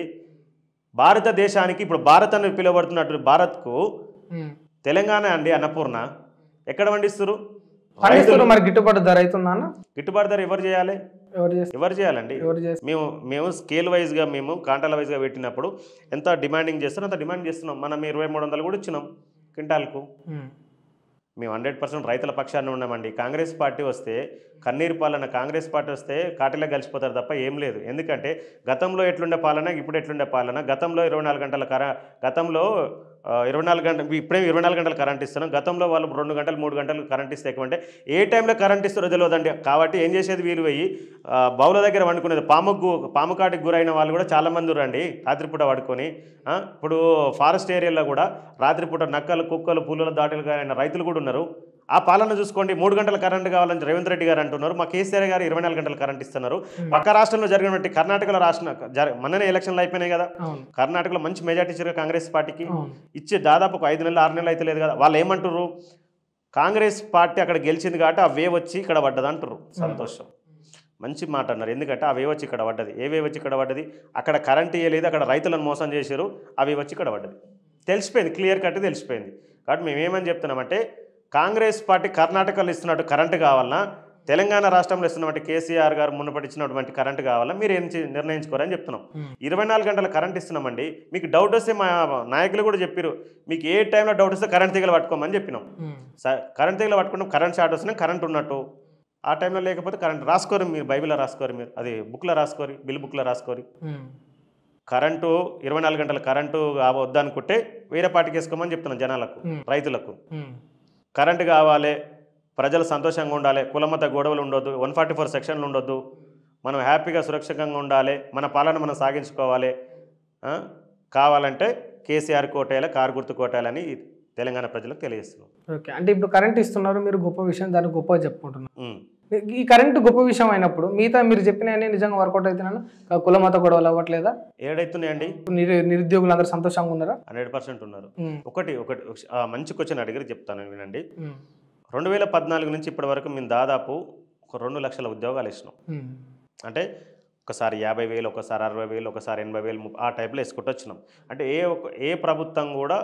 భారతదేశానికి ఇప్పుడు భారత్ అని పిలువబడుతున్నట్టు భారత్కు ఉమ్. తెలంగాణ అండి అన్నపూర్ణ ఎక్కడ పండిస్తారు పండిస్తున్నారు మరి గిట్టుబాటు ధర అవుతుందా అన్న గిట్టుబాటు ధర ఎవరు చేయాలి ఎవరు చేస్తారు ఎవరు చేయాలండి ఎవరు చేస్తారు మేము మేము స్కేల్ వైజ్గా మేము కాంటాల వైజ్గా పెట్టినప్పుడు ఎంత డిమాండింగ్ చేస్తున్నాం అంత డిమాండ్ చేస్తున్నాం మనం ఇరవై మూడు వందలు కూడా ఇచ్చినాం క్వింటాల్కు ఉమ్. మేము హండ్రెడ్ పర్సెంట్ రైతుల పక్షాన్ని ఉన్నామండి కాంగ్రెస్ పార్టీ వస్తే కన్నీరు పాలన కాంగ్రెస్ పార్టీ వస్తే కాటిలో కలిసిపోతారు తప్ప ఏం లేదు ఎందుకంటే గతంలో ఎట్లుండే పాలన ఇప్పుడు ఎట్లుండే పాలన గతంలో ఇరవై నాలుగు గంటల కర గతంలో ఆ, ఇరవై నాలుగు గంటలు ఇప్పుడే ఇరవై నాలుగు గంటలు కరెంట్ ఇస్తున్నాం గతంలో వాళ్ళు రెండు గంటలు మూడు గంటలు కరెంట్ ఇస్తే ఎక్కువ అంటే ఏ టైంలో కరెంట్ ఇస్తారో తెలియదండి కాబట్టి ఏం చేసేది వీలు పోయి ఆ, బౌల దగ్గర వండుకునేది పాముకు పాము కాటికి గురైన వాళ్ళు కూడా చాలామంది ఉరండి రాత్రిపూట పడుకొని ఆ, ఇప్పుడు ఫారెస్ట్ ఏరియాలో కూడా రాత్రిపూట నక్కలు కుక్కలు పులుల దాటలు అయిన రైతులు కూడా ఉన్నారు ఆ పాలన చూసుకోండి మూడు గంటల కరెంట్ కావాలని రేవంత్ రెడ్డి గారు అంటున్నారు మా కేసీఆర్ గారు ఇరవై నాలుగు గంటల కరెంట్ ఇస్తున్నారు పక్క రాష్ట్రంలో జరిగినటువంటి కర్ణాటకలో రాష్ట్ర జర మొన్ననే ఎలక్షన్లు అయిపోయినాయి కదా అవును కర్ణాటకలో మంచి మెజార్టీ ఇచ్చారు కాంగ్రెస్ పార్టీకి అవును ఇచ్చే దాదాపు ఒక ఐదు నెలలు ఆరు నెలలు అయితే లేదు కదా వాళ్ళు ఏమంటారు కాంగ్రెస్ పార్టీ అక్కడ గెలిచింది కాబట్టి ఆ వేవ్ వచ్చి ఇక్కడ పడ్డది అంటారు సంతోషం మంచి మాట అన్నారు ఎందుకంటే ఆ వేవ్ వచ్చి ఇక్కడ పడ్డది ఏ వేవ్ వచ్చి ఇక్కడ పడ్డది అక్కడ కరెంట్ ఇవ్వలేదు అక్కడ రైతులను మోసం చేశారు ఆ వేవ్ వచ్చి ఇక్కడ పడ్డది తెలిసిపోయింది క్లియర్ కట్ తెలిసిపోయింది కాబట్టి మేము ఏమని చెప్తున్నామంటే కాంగ్రెస్ పార్టీ కర్ణాటకలో ఇస్తున్నట్టు కరెంటు కావాలన్నా తెలంగాణ రాష్ట్రంలో ఇస్తున్నటువంటి కేసీఆర్ గారు మున్నపటి ఇచ్చినటువంటి కరెంటు కావాలా మీరు ఏం చే- నిర్ణయించుకోరని చెప్తున్నాం ఉమ్. ఇరవై నాలుగు గంటల కరెంట్ ఇస్తున్నామండి మీకు డౌట్ వస్తే మా నాయకులు కూడా చెప్పారు మీకు ఏ టైంలో డౌట్ వస్తే కరెంట్ తీగలు పట్టుకోమని చెప్పినాం ఉమ్. స- కరెంట్ తీగలు పట్టుకున్నాం కరెంట్ షార్ట్ వస్తున్నాం కరెంట్ ఉన్నట్టు ఆ టైంలో లేకపోతే కరెంట్ రాసుకోరు మీరు బైబిల్లో రాసుకోరు మీరు అది బుక్లో రాసుకోరు బిల్ బుక్లో రాసుకోరు ఉమ్. కరెంటు ఇరవై నాలుగు గంటల కరెంటు కావ- వద్దనుకుంటే వేరే పార్టీకి వేసుకోమని చెప్తున్నాం జనాలకు ఉమ్. రైతులకు ఉమ్. కరెంటు కావాలి ప్రజలు సంతోషంగా ఉండాలి కులమత గొడవలు ఉండొద్దు వన్ ఫార్టీ ఫోర్ సెక్షన్లు ఉండొద్దు మనం హ్యాపీగా సురక్షితంగా ఉండాలి మన పాలన మనం సాగించుకోవాలి ఆ? కావాలంటే కేసీఆర్ కోటేయాలి కారు గుర్తు కోటేయాలని తెలంగాణ ప్రజలకు తెలియజేస్తున్నాం ఓకే అంటే ఇప్పుడు కరెంట్ ఇస్తున్నారు మీరు గొప్ప విషయం దాన్ని గొప్పగా చెప్పుకుంటున్నారు ఉమ్. ఈ కరెంట్ గొప్ప విషయం అయినప్పుడు మిగతా మీరు చెప్పినవన్నీ నిజంగా వర్కౌట్ అవుతున్నాను కుల మత గొడవలు అవ్వట్లేదా ఏడైతున్నాయండి నిరు నిరుద్యోగులు అందరూ సంతోషంగా ఉన్నారా హండ్రెడ్ పర్సెంట్ ఉన్నారు ఉమ్, ఒకటి ఒకటి ఒక- ఆ, మంచి క్వశ్చన్ అడిగారు చెప్తాను వినండి ఉమ్, రెండు వేల పద్నాలుగు నుంచి ఇప్పటి వరకు మేము దాదాపు ఒక రెండు లక్షల ఉద్యోగాలు ఇచ్చినాం ఉమ్, అంటే ఒకసారి యాభై వేలు ఒకసారి అరవై వేలు ఒకసారి ఎనభై వేలు ముప్ప- ఆ టైప్లో వేసుకుంటూ వచ్చినాం అంటే ఏ ఒక్క ఏ ప్రభుత్వం కూడా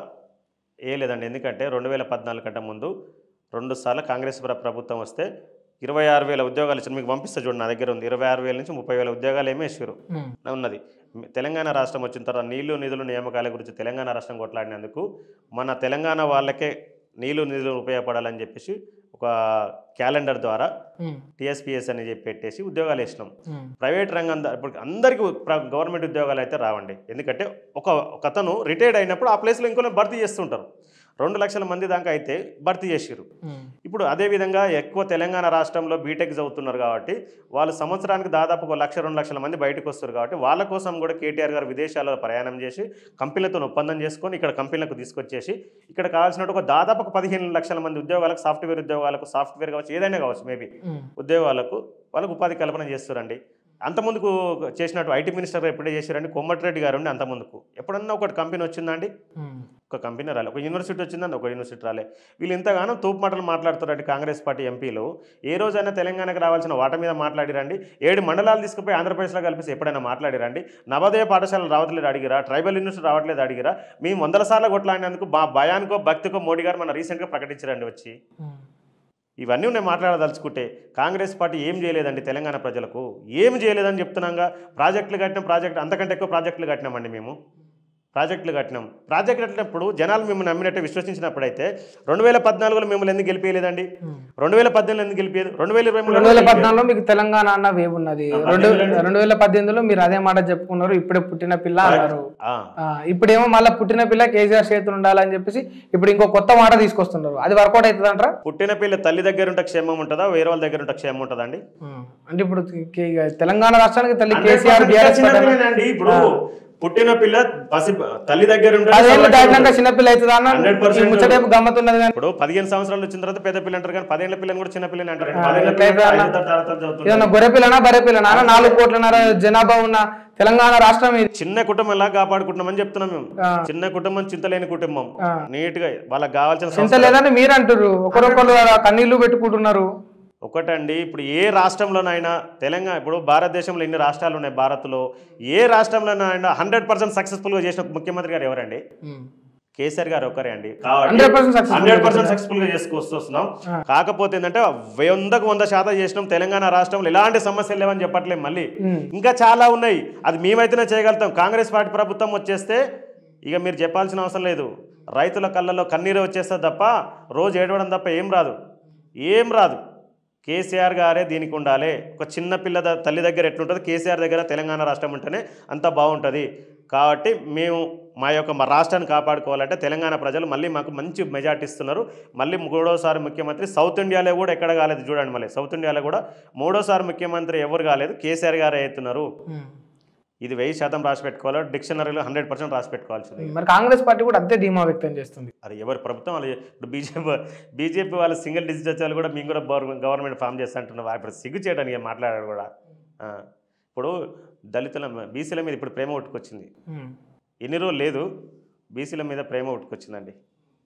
ఏ లేదండి ఎందుకంటే రెండు వేల పద్నాలుగు కంటే ముందు రెండు సార్లు కాంగ్రెస్ ప్ర- ప్రభుత్వం వస్తే ఇరవై ఆరు వేల ఉద్యోగాలు ఇచ్చారు మీకు పంపిస్తా చూడండి నా దగ్గర ఉంది ఇరవై ఆరు వేల నుంచి ముప్పై వేల ఉద్యోగాలు ఏమీ ఇచ్చారు ఉమ్, ఉన్నది తెలంగాణ రాష్ట్రం వచ్చిన తర్వాత నీళ్లు నిధులు నియామకాల గురించి తెలంగాణ రాష్ట్రం కొట్లాడినందుకు మన తెలంగాణ వాళ్ళకే నీళ్లు నిధులు ఉపయోగపడాలని చెప్పేసి ఒక క్యాలెండర్ ద్వారా ఉమ్, టీఎస్పీఎస్ అని చెప్పి పెట్టేసి ఉద్యోగాలు వేసినాం ఉమ్, ప్రైవేట్ రంగం దా- ఇప్పుడు అందరికీ ప్ర- గవర్నమెంట్ ఉద్యోగాలు అయితే రావండి ఎందుకంటే ఒక ఒక అతను రిటైర్డ్ అయినప్పుడు ఆ ప్లేస్లో ఇంకో భర్తీ చేస్తుంటారు రెండు లక్షల మంది దాకా అయితే భర్తీ చేసిరు ఉమ్, ఇప్పుడు అదేవిధంగా ఎక్కువ తెలంగాణ రాష్ట్రంలో బీటెక్ చదువుతున్నారు కాబట్టి వాళ్ళు సంవత్సరానికి దాదాపు ఒక లక్ష రెండు లక్షల మంది బయటకు వస్తారు కాబట్టి వాళ్ళ కోసం కూడా కేటీఆర్ గారు విదేశాల్లో ప్రయాణం చేసి కంపెనీలతో ఒప్పందం చేసుకొని ఇక్కడ కంపెనీలకు తీసుకొచ్చేసి ఇక్కడ కావాల్సినట్టు ఒక దాదాపు ఒక పదిహేను లక్షల మంది ఉద్యోగాలకు సాఫ్ట్వేర్ ఉద్యోగాలకు సాఫ్ట్వేర్ కావచ్చు ఏదైనా కావచ్చు మేబీ ఉమ్, ఉద్యోగాలకు వాళ్ళకు ఉపాధి కల్పన చేస్తారండి అంతకుముందుకు చేసినట్టు ఐటీ మినిస్టర్ ఎప్పుడే చేశారండి కొమ్మటిరెడ్డి గారు ఉండి అంతకుముందుకు ఎప్పుడన్నా ఒకటి కంపెనీ వచ్చిందండి ఉమ్, ఒక కంపెనీ రాలే ఒక యూనివర్సిటీ వచ్చిందని ఒక యూనివర్సిటీ రాలే వీళ్ళు ఇంతగానో తూపు మాటలు మాట్లాడుతారండి కాంగ్రెస్ పార్టీ ఎంపీలు ఏ రోజైనా తెలంగాణకు రావాల్సిన వాట మీద మాట్లాడిరండి ఏడు మండలాలు తీసుకుపోయి ఆంధ్రప్రదేశ్లో కలిపి ఎప్పుడైనా మాట్లాడిరండి నవోదయ పాఠశాలలు రావట్లేదు అడిగిరా ట్రైబల్ యూనివర్సిటీ రావట్లేదు అడిగిరా మేము వందల సార్లు కొట్లాడినందుకు మా భయానికో భక్తికో మోడీ గారు మన రీసెంట్గా ప్రకటించారండి వచ్చి ఉమ్, ఇవన్నీ నేను మాట్లాడదలుచుకుంటే కాంగ్రెస్ పార్టీ ఏం చేయలేదండి తెలంగాణ ప్రజలకు ఏం చేయలేదని చెప్తున్నాగా ప్రాజెక్టులు కట్టినాం ప్రాజెక్ట్ అంతకంటే ఎక్కువ ప్రాజెక్టులు కట్టినామండి మేము ప్రాజెక్టులు కట్టినాం ప్రాజెక్ట్ కట్టినప్పుడు జనాలు మేము నమ్మినట్టు విశ్వసించినప్పుడైతే రెండు వేల పద్నాలుగులో మిమ్మల్ని ఎందుకు గెలిపేయలేదండి ఉమ్. రెండు వేల పద్దెనిమిది ఎందుకు గెలిపేది రెండు వేల ఇరవై రెండు వేల మూడు పద్నాలుగులో మీకు తెలంగాణ అన్న వేవ్ ఉన్నది ఆ, రెండు పద్దెనిమిదిలో రెండు వేల పద్దెనిమిదిలో మీరు అదే మాట చెప్పుకున్నారు ఇప్పుడే పుట్టిన పిల్ల అన్నారు ఆ, ఆ, ఇప్పుడేమో మళ్ళీ పుట్టిన పిల్ల కేసీఆర్ చేతులు ఉండాలని చెప్పేసి ఇప్పుడు ఇంకో కొత్త మాట తీసుకొస్తున్నారు అది వర్కౌట్ అవుతుంది అంటారా పుట్టిన పిల్ల తల్లి దగ్గర ఉంటే క్షేమం ఉంటుందా వేరే వాళ్ళ దగ్గర ఉంటే క్షేమం ఉంటుందా అండి అంటే ఇప్పుడు కే- ఇక తెలంగాణ రాష్ట్రానికి తల్లి కేసీఆర్ బీఆర్ఎస్ చిన్న పిల్లనేనండి. ఇప్పుడు పుట్టిన పిల్ల పసి తల్లి దగ్గర ఉంటే పదేళ్ళు దాటినాక చిన్నపిల్ల అవుతుందా అన్న 100% ఈ ముచ్చటేపు గమ్మతున్నది కానీ ఇప్పుడు పదిహేను సంవత్సరాలు వచ్చిన తర్వాత పెద్ద పిల్ల అంటారు కానీ పదేళ్ల పిల్లని కూడా చిన్న పిల్లని అంటారు ఆ, పదేళ్ల ఎట్లయితే పిల్ల అన్న? ఐదో తరగతి చదువుతుంది. ఏదన్నా గొర్రె పిల్లనా బర్రె పిల్లనా అన్న నాలుగు కోట్లన్నర జనాభా ఉన్న తెలంగాణ రాష్ట్రం ఇది చిన్న కుటుంబం ఎలా కాపాడుకుంటున్నామని చెప్తున్నాం మేము ఆ. చిన్న కుటుంబం చింతలేని కుటుంబం ఆ. నీట్ గా వాళ్ళకి కావాల్సిన చింత లేదని మీరు అంటారు ఒకరొకరు కన్నీళ్లు పెట్టుకుంటున్నారు ఒకటండి ఇప్పుడు ఏ రాష్ట్రంలోనైనా తెలంగాణ ఇప్పుడు భారతదేశంలో ఎన్ని రాష్ట్రాలు ఉన్నాయి భారత్లో ఏ రాష్ట్రంలోనైనా హండ్రెడ్ పర్సెంట్ సక్సెస్ఫుల్గా చేసిన ముఖ్యమంత్రి గారు ఎవరండి కేసీఆర్ గారు ఒకరే అండి 100% successful హండ్రెడ్ గా పర్సెంట్ సక్సెస్ఫుల్ గా చేసుకొస్తున్నాం ఆ. కాకపోతే ఏంటంటే వందకు వంద శాతం చేసినాం తెలంగాణ రాష్ట్రంలో ఎలాంటి సమస్యలు లేవని చెప్పట్లేం మళ్ళీ ఉమ్. ఇంకా చాలా ఉన్నాయి అది మేమైతేనే చేయగలుగుతాం కాంగ్రెస్ పార్టీ ప్రభుత్వం వచ్చేస్తే ఇక మీరు చెప్పాల్సిన అవసరం లేదు రైతుల కళ్ళల్లో కన్నీరు వచ్చేస్తుంది తప్ప రోజు ఏడవడం తప్ప ఏం రాదు ఏం రాదు కేసీఆర్ గారే దీనికి ఉండాలి ఒక చిన్న పిల్ల ద- తల్లి దగ్గర ఎట్లుంటుంది కేసీఆర్ దగ్గర తెలంగాణ రాష్ట్రం ఉంటేనే అంత బాగుంటుంది కాబట్టి మేము మా యొక్క మా రాష్ట్రాన్ని కాపాడుకోవాలంటే తెలంగాణ ప్రజలు మళ్ళీ మాకు మంచి మెజార్టీ ఇస్తున్నారు మళ్ళీ మూడోసారి ముఖ్యమంత్రి సౌత్ ఇండియాలో కూడా ఎక్కడ కాలేదు చూడండి మళ్ళీ సౌత్ ఇండియాలో కూడా మూడోసారి ముఖ్యమంత్రి ఎవరు కాలేదు కేసీఆర్ గారే అవుతున్నారు ఉమ్. ఇది వెయ్యి శాతం రాసి పెట్టుకోవాలి డిక్షనరీలో హండ్రెడ్ పర్సెంట్ రాసి పెట్టుకోవాల్సింది మరి కాంగ్రెస్ పార్టీ కూడా అంతే ధీమా వ్యక్తం చేస్తుంది అది ఎవరి ప్రభుత్వం వాళ్ళు ఇప్పుడు బీజేపీ బీజేపీ వాళ్ళు సింగిల్ డిజిట్ వచ్చారు కూడా మేము కూడా గవర్నమెంట్ గవర్నమెంట్ ఫామ్ చేస్తా అంటున్నాం ఇప్పుడు సిగ్గు చేయడానికి ఏం మాట్లాడారు కూడా ఆ. ఇప్పుడు దళితుల బీసీల మీద ఇప్పుడు ప్రేమ ఉట్టుకొచ్చింది ఉమ్. ఎన్ని రోజులు లేదు బీసీల మీద ప్రేమ ఉట్టుకొచ్చిందండి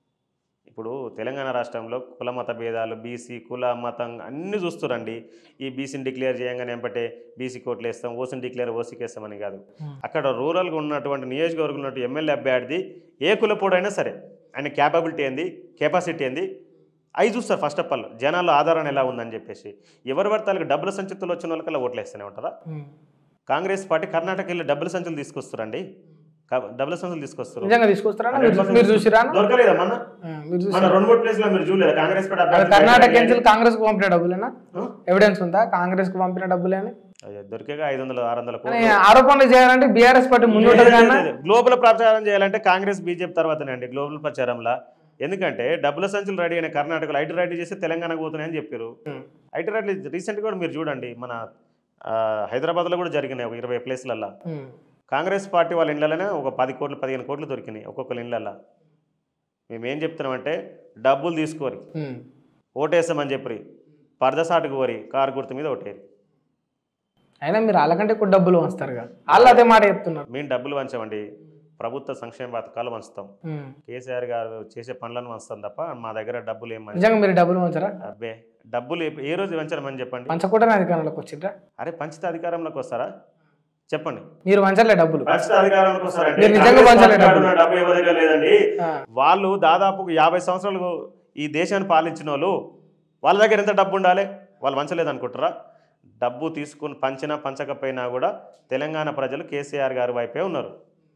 ఇప్పుడు తెలంగాణ రాష్ట్రంలో కుల మత భేదాలు బీసీ కుల మతం అన్నీ చూస్తురండి ఈ బీసీని డిక్లేర్ చేయగానే ఏంపటే బీసీ కోట్లు వేస్తాం ఓసీని డిక్లేర్ ఓసీకి వేస్తామని కాదు Hmm. అక్కడ రూరల్గా ఉన్నటువంటి నియోజకవర్గంలో ఉన్నటువంటి ఎమ్మెల్యే అభ్యర్థి ఏ కులపోడైనా సరే ఆయన క్యాపబిలిటీ ఏంది కెపాసిటీ ఏంది అవి చూస్తారు ఫస్ట్ ఆఫ్ ఆల్ జనాల ఆధారణ ఎలా ఉందని చెప్పేసి ఎవరి పడితే వాళ్ళకి డబ్బుల సంచితులు వచ్చిన వాళ్ళకల్లా ఓట్లు వేస్తూనే ఉంటారా ఉమ్. కాంగ్రెస్ పార్టీ కర్ణాటక వెళ్ళి డబ్బుల సంచులు తీసుకొస్తారండి కా- డబ్బుల సంచులు తీసుకొస్తారు నిజంగా తీసుకొస్తారా మీరు మీరు చూసిరా అన్న? దొరకలేదా మన ఆ, మీరు చూసి మన రెండు మూడు ప్లేస్లో మీరు చూడలేదు కాంగ్రెస్ పార్టీ అది అభ్యర్థి కర్ణాటక బయటకు నుంచి కాంగ్రెస్ కు పంపిన డబ్బులేనా ఆ? ఎవిడెన్స్ ఉందా కాంగ్రెస్ కు పంపిన డబ్బులేని అయ్యో, దొరికేగా ఐదు వందలు ఆరు వందల కానీ ఆరోపణలు చేయాలంటే బీఆర్ఎస్ పార్టీ ముందు కన్నా గ్లోబల్ ప్రచారం చేయాలంటే కాంగ్రెస్ బీజేపీ తర్వాతనే అండి గ్లోబల్ ప్రచారంలో ఎందుకంటే డబ్బుల సంచులు రెడీ అయిన కర్ణాటకలో ఐటీ రెడీ చేసి తెలంగాణకు పోతున్నాయని చెప్పారు ఉమ్. ఐటీ రెడీ రీసెంట్గా కూడా మీరు చూడండి మన ఆ, హైదరాబాద్లో కూడా జరిగినాయి ఒక ఇరవై ప్లేస్లల్లో ఉమ్. కాంగ్రెస్ పార్టీ వాళ్ళ ఇళ్ళలోనే ఒక పది కోట్లు పదిహేను కోట్లు దొరికినాయి ఒక్కొక్కరి ఇళ్ళల్లో మేము ఏం చెప్తున్నామంటే డబ్బులు తీసుకోరి ఉమ్. ఓటేస్తామని చెప్పి పరదసాటుకు కోరి కారు గుర్తు మీద ఓటేది అయినా మీరు వాళ్ళకంటే ఎక్కువ డబ్బులు వస్తారుగా వాళ్ళు అదే మాట చెప్తున్నారు మేము డబ్బులు పంచామండి ప్రభుత్వ సంక్షేమ పథకాలు పంచుతాం ఉమ్. కేసీఆర్ గారు చేసే పనులను పంచుతాం తప్ప మా దగ్గర డబ్బులు ఏం మంచి నిజంగా మీరు డబ్బులు పంచరా అబ్బే డబ్బులు ఏ- ఏ రోజు పంచడమని చెప్పండి పంచకూడని అధికారంలోకి వచ్చిండ్రా అరే పంచిత అధికారంలోకి వస్తారా చెప్పండి మీరు పంచలే డబ్బులు పంచిత అధికారంలోకి వస్తారంటే మీరు నిజంగా కాంగ్రెస్ పంచలే పార్టీ డబ్బులు. డబ్బు ఎవరి దగ్గర లేదండి ఆ. వాళ్ళు దాదాపు యాభై సంవత్సరాలు ఈ దేశాన్ని పాలించిన వాళ్ళు వాళ్ళ దగ్గర ఎంత డబ్బు ఉండాలి వాళ్ళు పంచలేదు అనుకుంటారా డబ్బు తీసుకుని పంచినా పంచకపోయినా కూడా తెలంగాణ ప్రజలు కేసీఆర్ గారి వైపే ఉన్నారు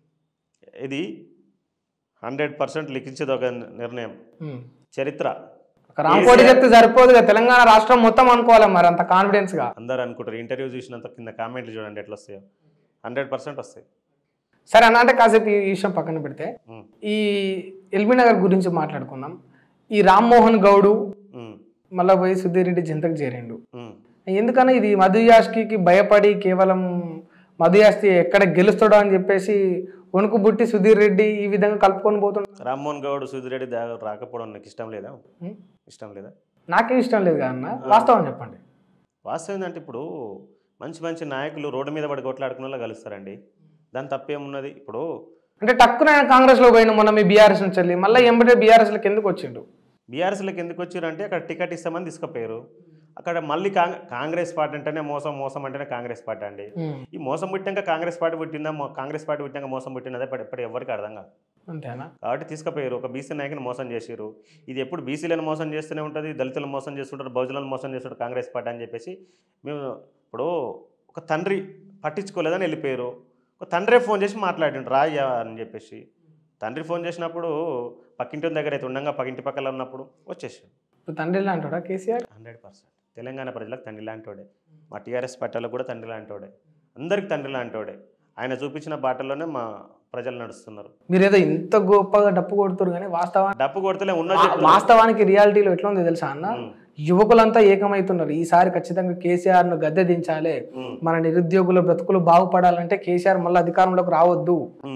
ఇది హండ్రెడ్ పర్సెంట్ లిఖించేది ఒక నిర్ణయం ఉమ్. చరిత్ర ఒక రాంకోటి చెప్తే సరిపోదుగా తెలంగాణ రాష్ట్రం మొత్తం అనుకోవాలి మరి అంత కాన్ఫిడెన్స్ గా అందరు అనుకుంటారు ఇంటర్వ్యూ చూసినంత కింద కామెంట్లు చూడండి ఎట్లా వస్తాయో హండ్రెడ్ పర్సెంట్ వస్తాయి సరే అన్న అంటే కాసేపు ఈ విషయం పక్కన పెడితే ఉమ్, ఈ ఎల్బీ నగర్ గురించి మాట్లాడుకుందాం ఈ రామ్మోహన్ గౌడు ఉమ్, మళ్ళా పోయి సుధీర్ రెడ్డి జింతకు చేరిండు ఉమ్. ఎందుకని ఇది మధుయాష్కి భయపడి కేవలం మధుయాస్తి ఎక్కడ గెలుస్తాడో అని చెప్పేసి వణుకు బుట్టి సుధీర్ రెడ్డి ఈ విధంగా కలుపుకొని పోతున్నాడు రామ్మోహన్ గౌడ్ సుధిరెడ్డి దా రాకపోవడం నాకు ఇష్టం లేదా ఉమ్. ఇష్టం లేదా నాకేం ఇష్టం లేదు కదా అన్న వాస్తవం చెప్పండి వాస్తవం ఏంటంటే ఇప్పుడు మంచి మంచి నాయకులు రోడ్డు మీద పడి కొట్లాడుకునే వాళ్ళు కలుస్తారండి దాని తప్పేమున్నది ఇప్పుడు అంటే టక్కున ఆయన కాంగ్రెస్ లో పోయిన మొన్న మీ బీఆర్ఎస్ నుంచి వెళ్ళి మళ్ళీ ఎంబడే బీఆర్ఎస్ లకి ఎందుకు వచ్చిండు బీఆర్ఎస్లకు ఎందుకు వచ్చారంటే అక్కడ టికెట్ ఇస్తామని తీసుకుపోయారు అక్కడ మళ్ళీ కాంగ్ కాంగ్రెస్ పార్టీ అంటేనే మోసం మోసం అంటేనే కాంగ్రెస్ పార్టీ అండి ఈ మోసం పుట్టాక కాంగ్రెస్ పార్టీ పుట్టిందా మో- కాంగ్రెస్ పార్టీ పుట్టాక మోసం పుట్టినదే ఇప్పుడు ఎప్పుడు ఎవరికి అర్థం కాదు అంతేనా కాబట్టి తీసుకుపోయారు ఒక బీసీ నాయకుని మోసం చేసారు ఇది ఎప్పుడు బీసీలను మోసం చేస్తూనే ఉంటుంది దళితులను మోసం చేస్తుంటారు బహుజనులను మోసం చేస్తుంటారు కాంగ్రెస్ పార్టీ అని చెప్పేసి మేము ఇప్పుడు ఒక తండ్రి పట్టించుకోలేదని వెళ్ళిపోయారు ఒక తండ్రే ఫోన్ చేసి మాట్లాడిండు రాయ్యా అని చెప్పేసి తండ్రి ఫోన్ చేసినప్పుడు పక్కింటి వాళ్ళ దగ్గర అయితే ఉండగా పక్కింటి పక్కల ఉన్నప్పుడు వచ్చేసాడు ఇప్పుడు తండ్రి లాంటాడా కేసీఆర్ హండ్రెడ్ పర్సెంట్ తెలంగాణ ప్రజలకు తండ్రి లాంటోడే మా టీఆర్ఎస్ పార్టీలకు కూడా తండ్రి లాంటోడే అందరికి తండ్రి లాంటోడే ఆయన చూపించిన బాటల్లోనే మా ప్రజలు నడుస్తున్నారు మీరేదో ఇంత గొప్పగా డప్పు కొడుతురు కానీ వాస్తవానికి డప్పు కొడితేనే ఉన్న వా- వాస్తవానికి రియాలిటీలో ఎట్లా ఉంది తెలుసా అన్న యువకులంతా ఏకమవుతున్నారు ఈసారి ఖచ్చితంగా కేసీఆర్ ను గద్దె దించాలి మన నిరుద్యోగుల బ్రతుకులు బాగుపడాలంటే కేసీఆర్ మళ్ళీ అధికారంలోకి రావద్దు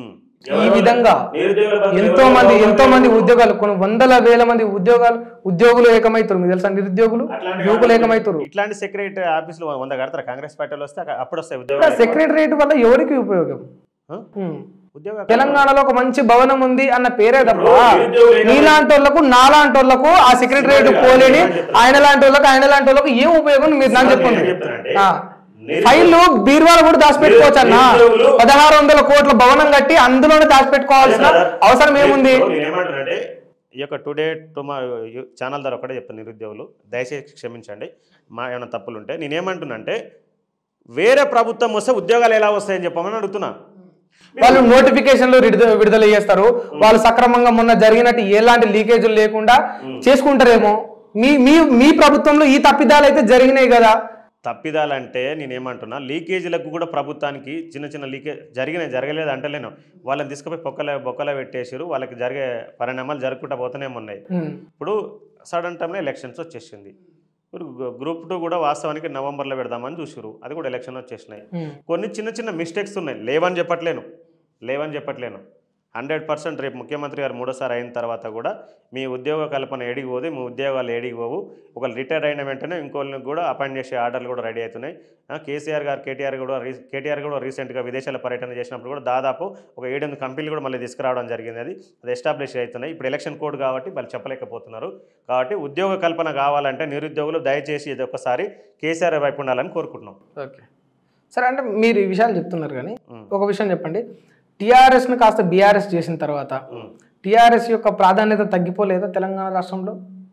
ఈ విధంగా ఎంతో మంది ఎంతో మంది ఉద్యోగాలు కొన్ని వందల వేల మంది ఉద్యోగాలు ఉద్యోగులు ఏకమవుతారు మీకు తెలుసా నిరుద్యోగులు యువకులు ఏకమవుతారు ఇట్లాంటి సెక్రటరీ ఆఫీసులు వంద కడతారు కాంగ్రెస్ పార్టీలో వస్తే అక్కడ- అప్పుడు వస్తాయి ఉద్యోగాలు సెక్రటరియట్ వల్ల ఎవరికి ఉపయోగం ఆ? ఉమ్. ఉద్యోగాలు తెలంగాణలో ఒక మంచి భవనం ఉంది అన్న పేరే తప్ప నీలాంటి వాళ్ళకు నాలాంటి వాళ్ళకు ఆ సెక్రటరియట్ పోలేని ఆయన లాంటి వాళ్ళకు ఆయన లాంటి వాళ్ళకు ఏం ఉపయోగం మీరు నాకు చెప్పండి చెప్తానండి. ఆ. ఫైళ్ళు బీరువాలు కూడా దాచిపెట్టుకోవచ్చు అన్న పదహారు వందల కోట్ల భవనం కట్టి అందులోనే దాచిపెట్టుకోవాల్సిన అవసరం ఏముంది నేనేమంటానంటే ఈ యొక్క టుడే టుమారో ఛానల్ ద్వారా ఒకటే చెప్తాను నిరుద్యోగులు దయచేసి క్షమించండి మా ఏమైనా తప్పులు ఉంటే నేనేమంటున్నానంటే వేరే ప్రభుత్వం వస్తే ఉద్యోగాలు ఎలా వస్తాయని చెప్పమని అడుగుతున్నా వాళ్ళు నోటిఫికేషన్లు విడుదల విడుదల చేస్తారు వాళ్ళు సక్రమంగా మొన్న జరిగినట్టు ఎలాంటి లీకేజీలు లేకుండా చేసుకుంటారేమో మీ మీ మీ ప్రభుత్వంలో ఈ తప్పిదాలు అయితే జరిగినాయి కదా తప్పిదాలంటే నేనేమంటున్నా లీకేజీలకు కూడా ప్రభుత్వానికి చిన్న చిన్న లీకేజ్ జరిగినాయి జరగలేదు అంటలేను వాళ్ళని తీసుకుపోయి పొక్కల బొక్కల పెట్టేసారు వాళ్ళకి జరిగే పరిణామాలు జరుగుకుంటా పోతూనే ఉన్నాయి ఉమ్. ఇప్పుడు సడన్ టైంలో ఎలక్షన్స్ వచ్చేసింది ఇప్పుడు గ్రూ- గ్రూప్ టూ కూడా వాస్తవానికి నవంబర్లో పెడదామని చూసారు అది కూడా ఎలక్షన్ వచ్చేసినాయి ఉమ్. కొన్ని చిన్న చిన్న మిస్టేక్స్ ఉన్నాయి లేవని చెప్పట్లేను లేవని చెప్పట్లేను హండ్రెడ్ పర్సెంట్ రేపు ముఖ్యమంత్రి గారు మూడోసారి అయిన తర్వాత కూడా మీ ఉద్యోగ కల్పన ఏడికి పోదు మీ ఉద్యోగాలు ఏడికి పోవు ఒకళ్ళు రిటైర్ అయిన వెంటనే ఇంకోళ్ళని కూడా అపాయింట్ చేసే ఆర్డర్లు కూడా రెడీ అవుతున్నాయి ఆ, కేసీఆర్ గారు కేటీఆర్ కూడా రీ కేటీఆర్ కూడా రీసెంట్గా విదేశాల పర్యటన చేసినప్పుడు కూడా దాదాపు ఒక ఏడెనిమిది కంపెనీలు కూడా మళ్ళీ తీసుకురావడం జరిగింది అది అది ఎస్టాబ్లిష్ అవుతున్నాయి ఇప్పుడు ఎలక్షన్ కోడ్ కాబట్టి వాళ్ళు చెప్పలేకపోతున్నారు కాబట్టి ఉద్యోగ కల్పన కావాలంటే నిరుద్యోగులు దయచేసి ఇది ఒకసారి కేసీఆర్ వైపు ఉండాలని కోరుకుంటున్నాం ఓకే సరే అంటే మీరు ఈ విషయాలు చెప్తున్నారు కానీ ఉమ్. ఒక విషయం చెప్పండి టీఆర్ఎస్ను కాస్త బీఆర్ఎస్ చేసిన తర్వాత ఉమ్. టీఆర్ఎస్ యొక్క ప్రాధాన్యత తగ్గిపోలేదా తెలంగాణ రాష్ట్రంలో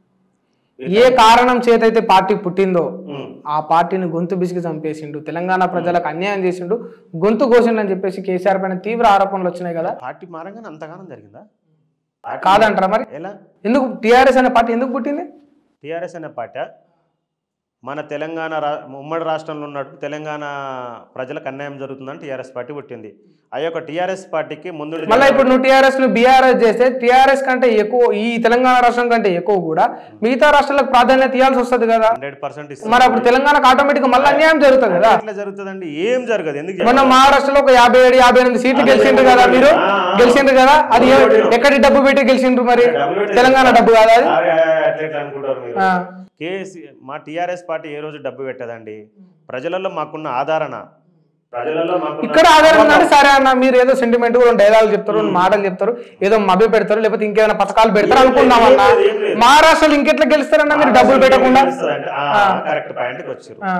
ఏ కారణం చేతైతే పార్టీ పుట్టిందో ఉమ్. ఆ పార్టీని గొంతు బిసికి చంపేసిండు తెలంగాణ ప్రజలకు అన్యాయం చేసిండు గొంతు కోసిండు అని చెప్పేసి కేసీఆర్ పైన తీవ్ర ఆరోపణలు వచ్చినాయి కదా పార్టీ మారంగానే అంతగానం జరిగిందా కాదంటారా మరి ఎలా ఎందుకు టీఆర్ఎస్ అనే పార్టీ ఎందుకు పుట్టింది టీఆర్ఎస్ అనే పార్టీ మన తెలంగాణ రా ఉమ్మడి రాష్ట్రంలో ఉన్నట్టు తెలంగాణ ప్రజలకు అన్యాయం జరుగుతుందని టీఆర్ఎస్ పార్టీ పుట్టింది ఆ యొక్క టీఆర్ఎస్ పార్టీకి ముందు మళ్ళీ ఇప్పుడు నువ్వు టీఆర్ఎస్ ను బీఆర్ఎస్ చేస్తే టీఆర్ఎస్ కంటే ఎక్కువ ఈ తెలంగాణ రాష్ట్రం కంటే ఎక్కువ కూడా మిగతా రాష్ట్రాలకు ప్రాధాన్యత ఇవ్వాల్సి వస్తుంది కదా హండ్రెడ్ పర్సెంట్ మరి అప్పుడు తెలంగాణకు ఆటోమేటిక్ మళ్ళీ అన్యాయం జరుగుతుంది కదా ఎట్లా జరుగుతుందండి ఏం జరగదు ఎందుకు మొన్న మహారాష్ట్రలో ఒక యాభై ఏడు యాభై ఎనిమిది సీట్లు గెలిచిండ్రు కదా మీరు ఆ, ఆ. గెలిచిండ్రు కదా అది ఏ- ఎక్కడి డబ్బు పెట్టి గెలిచిండ్రు మరి తెలంగాణ డబ్బు కాదా అది అరే, అట్లా ఎట్లా అనుకుంటారు మీరు ఆ. కేసీ మా టీఆర్ఎస్ పార్టీ ఏ రోజు డబ్బు పెట్టదండి ప్రజలలో మాకున్న ఆదరణ ప్రజలలో మాకున్న ఇక్కడ ఆధారం ఉందంటే సరే అన్న మీరు ఏదో సెంటిమెంట్ కూడా డైలాగ్ చెప్తారు రెండు మాటలు చెప్తారు ఏదో మభ్య పెడతారు లేకపోతే ఇంకేమైనా పథకాలు పెడతారు అనుకుందాం అన్న ఏం లేదు, ఏం లేదు. మహారాష్ట్రలో ఇంకెట్లా గెలుస్తారన్న మీరు డబ్బులు పెట్టకుండా కరెక్ట్ పాయింట్కి వచ్చారు ఆ.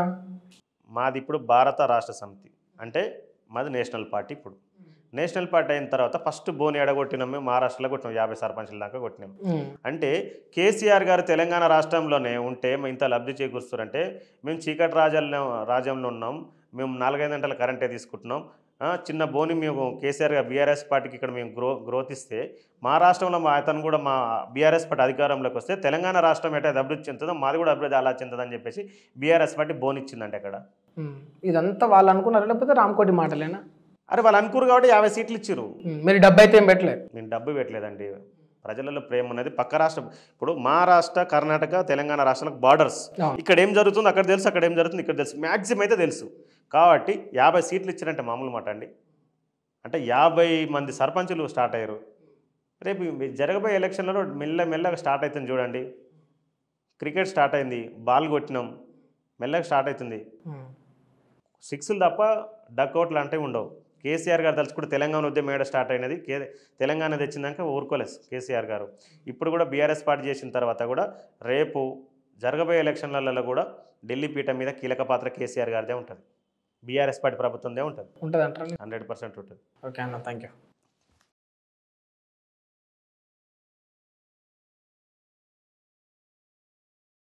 మాది ఇప్పుడు భారత రాష్ట్ర సమితి అంటే మాది నేషనల్ పార్టీ ఇప్పుడు నేషనల్ పార్టీ అయిన తర్వాత ఫస్ట్ బోని ఎడగొట్టినాం మేము మహారాష్ట్రలో కొట్టినాం యాభై సర్పంచుల దాకా కొట్టినాం ఉమ్. అంటే కేసీఆర్ గారు తెలంగాణ రాష్ట్రంలోనే ఉంటే మేము ఇంత లబ్ధి చేకూరుస్తారంటే మేము చీకటి రాజ్యంలో రాజ్యంలో ఉన్నాం మేము నాలుగైదు గంటల కరెంటే తీసుకుంటున్నాం ఆ, చిన్న బోని మేము కేసీఆర్ గారు బీఆర్ఎస్ పార్టీకి ఇక్కడ మేము గ్రో గ్రోత్ ఇస్తే మా రాష్ట్రంలో మా అతను కూడా మా బీఆర్ఎస్ పార్టీ అధికారంలోకి వస్తే తెలంగాణ రాష్ట్రం ఎట్లా అభివృద్ధి చెందుతుందో మాది కూడా అభివృద్ధి అలా చెందుతుందని చెప్పేసి బీఆర్ఎస్ పార్టీ బోన్ ఇచ్చిందంటే అక్కడ ఉమ్. ఇదంతా వాళ్ళు అనుకున్నారు లేకపోతే రామ్కోటి మాటలేనా అరే వాళ్ళు అనుకురు కాబట్టి యాభై సీట్లు ఇచ్చిర్రు ఉమ్. మీరు డబ్బు అయితే ఏం పెట్టలేదు నేను డబ్బు పెట్టలేదండి ప్రజలలో ప్రేమ ఉన్నది పక్క రాష్ట్రం ఇప్పుడు మహారాష్ట్ర కర్ణాటక తెలంగాణ రాష్ట్రాలకు బార్డర్స్ అవును. ఇక్కడ ఏం జరుగుతుంది అక్కడ తెలుసు అక్కడ ఏం జరుగుతుంది ఇక్కడ తెలుసు మ్యాక్సిమం అయితే తెలుసు కాబట్టి యాభై సీట్లు ఇచ్చారంటే మామూలు మాట అండి అంటే యాభై మంది సర్పంచులు స్టార్ట్ అయ్యారు రేపు ఈ జరగబోయే ఎలక్షన్లలో మెల్ల మెల్లగా స్టార్ట్ అవుతుంది చూడండి క్రికెట్ స్టార్ట్ అయింది బాల్ కొట్టినాం మెల్లగా స్టార్ట్ అవుతుంది ఉమ్. సిక్స్లు తప్ప డక్అవుట్లు అంటే ఉండవు కేసీఆర్ గారు తలుచుకుంటే తెలంగాణ ఉద్యమం ఏడ స్టార్ట్ అయినది కే తెలంగాణ తెచ్చిందాక ఊరుకోలేదు కేసీఆర్ గారు ఇప్పుడు కూడా బీఆర్ఎస్ పార్టీ చేసిన తర్వాత కూడా రేపు జరగబోయే ఎలక్షన్లలో కూడా ఢిల్లీ పీఠం మీద కీలక పాత్ర కేసీఆర్ గారిదే ఉంటుంది బీఆర్ఎస్ పార్టీ ప్రభుత్వందే ఉంటుంది ఉంటుంది అంటారా హండ్రెడ్ పర్సెంట్ ఉంటుంది ఓకే అన్న థ్యాంక్ యూ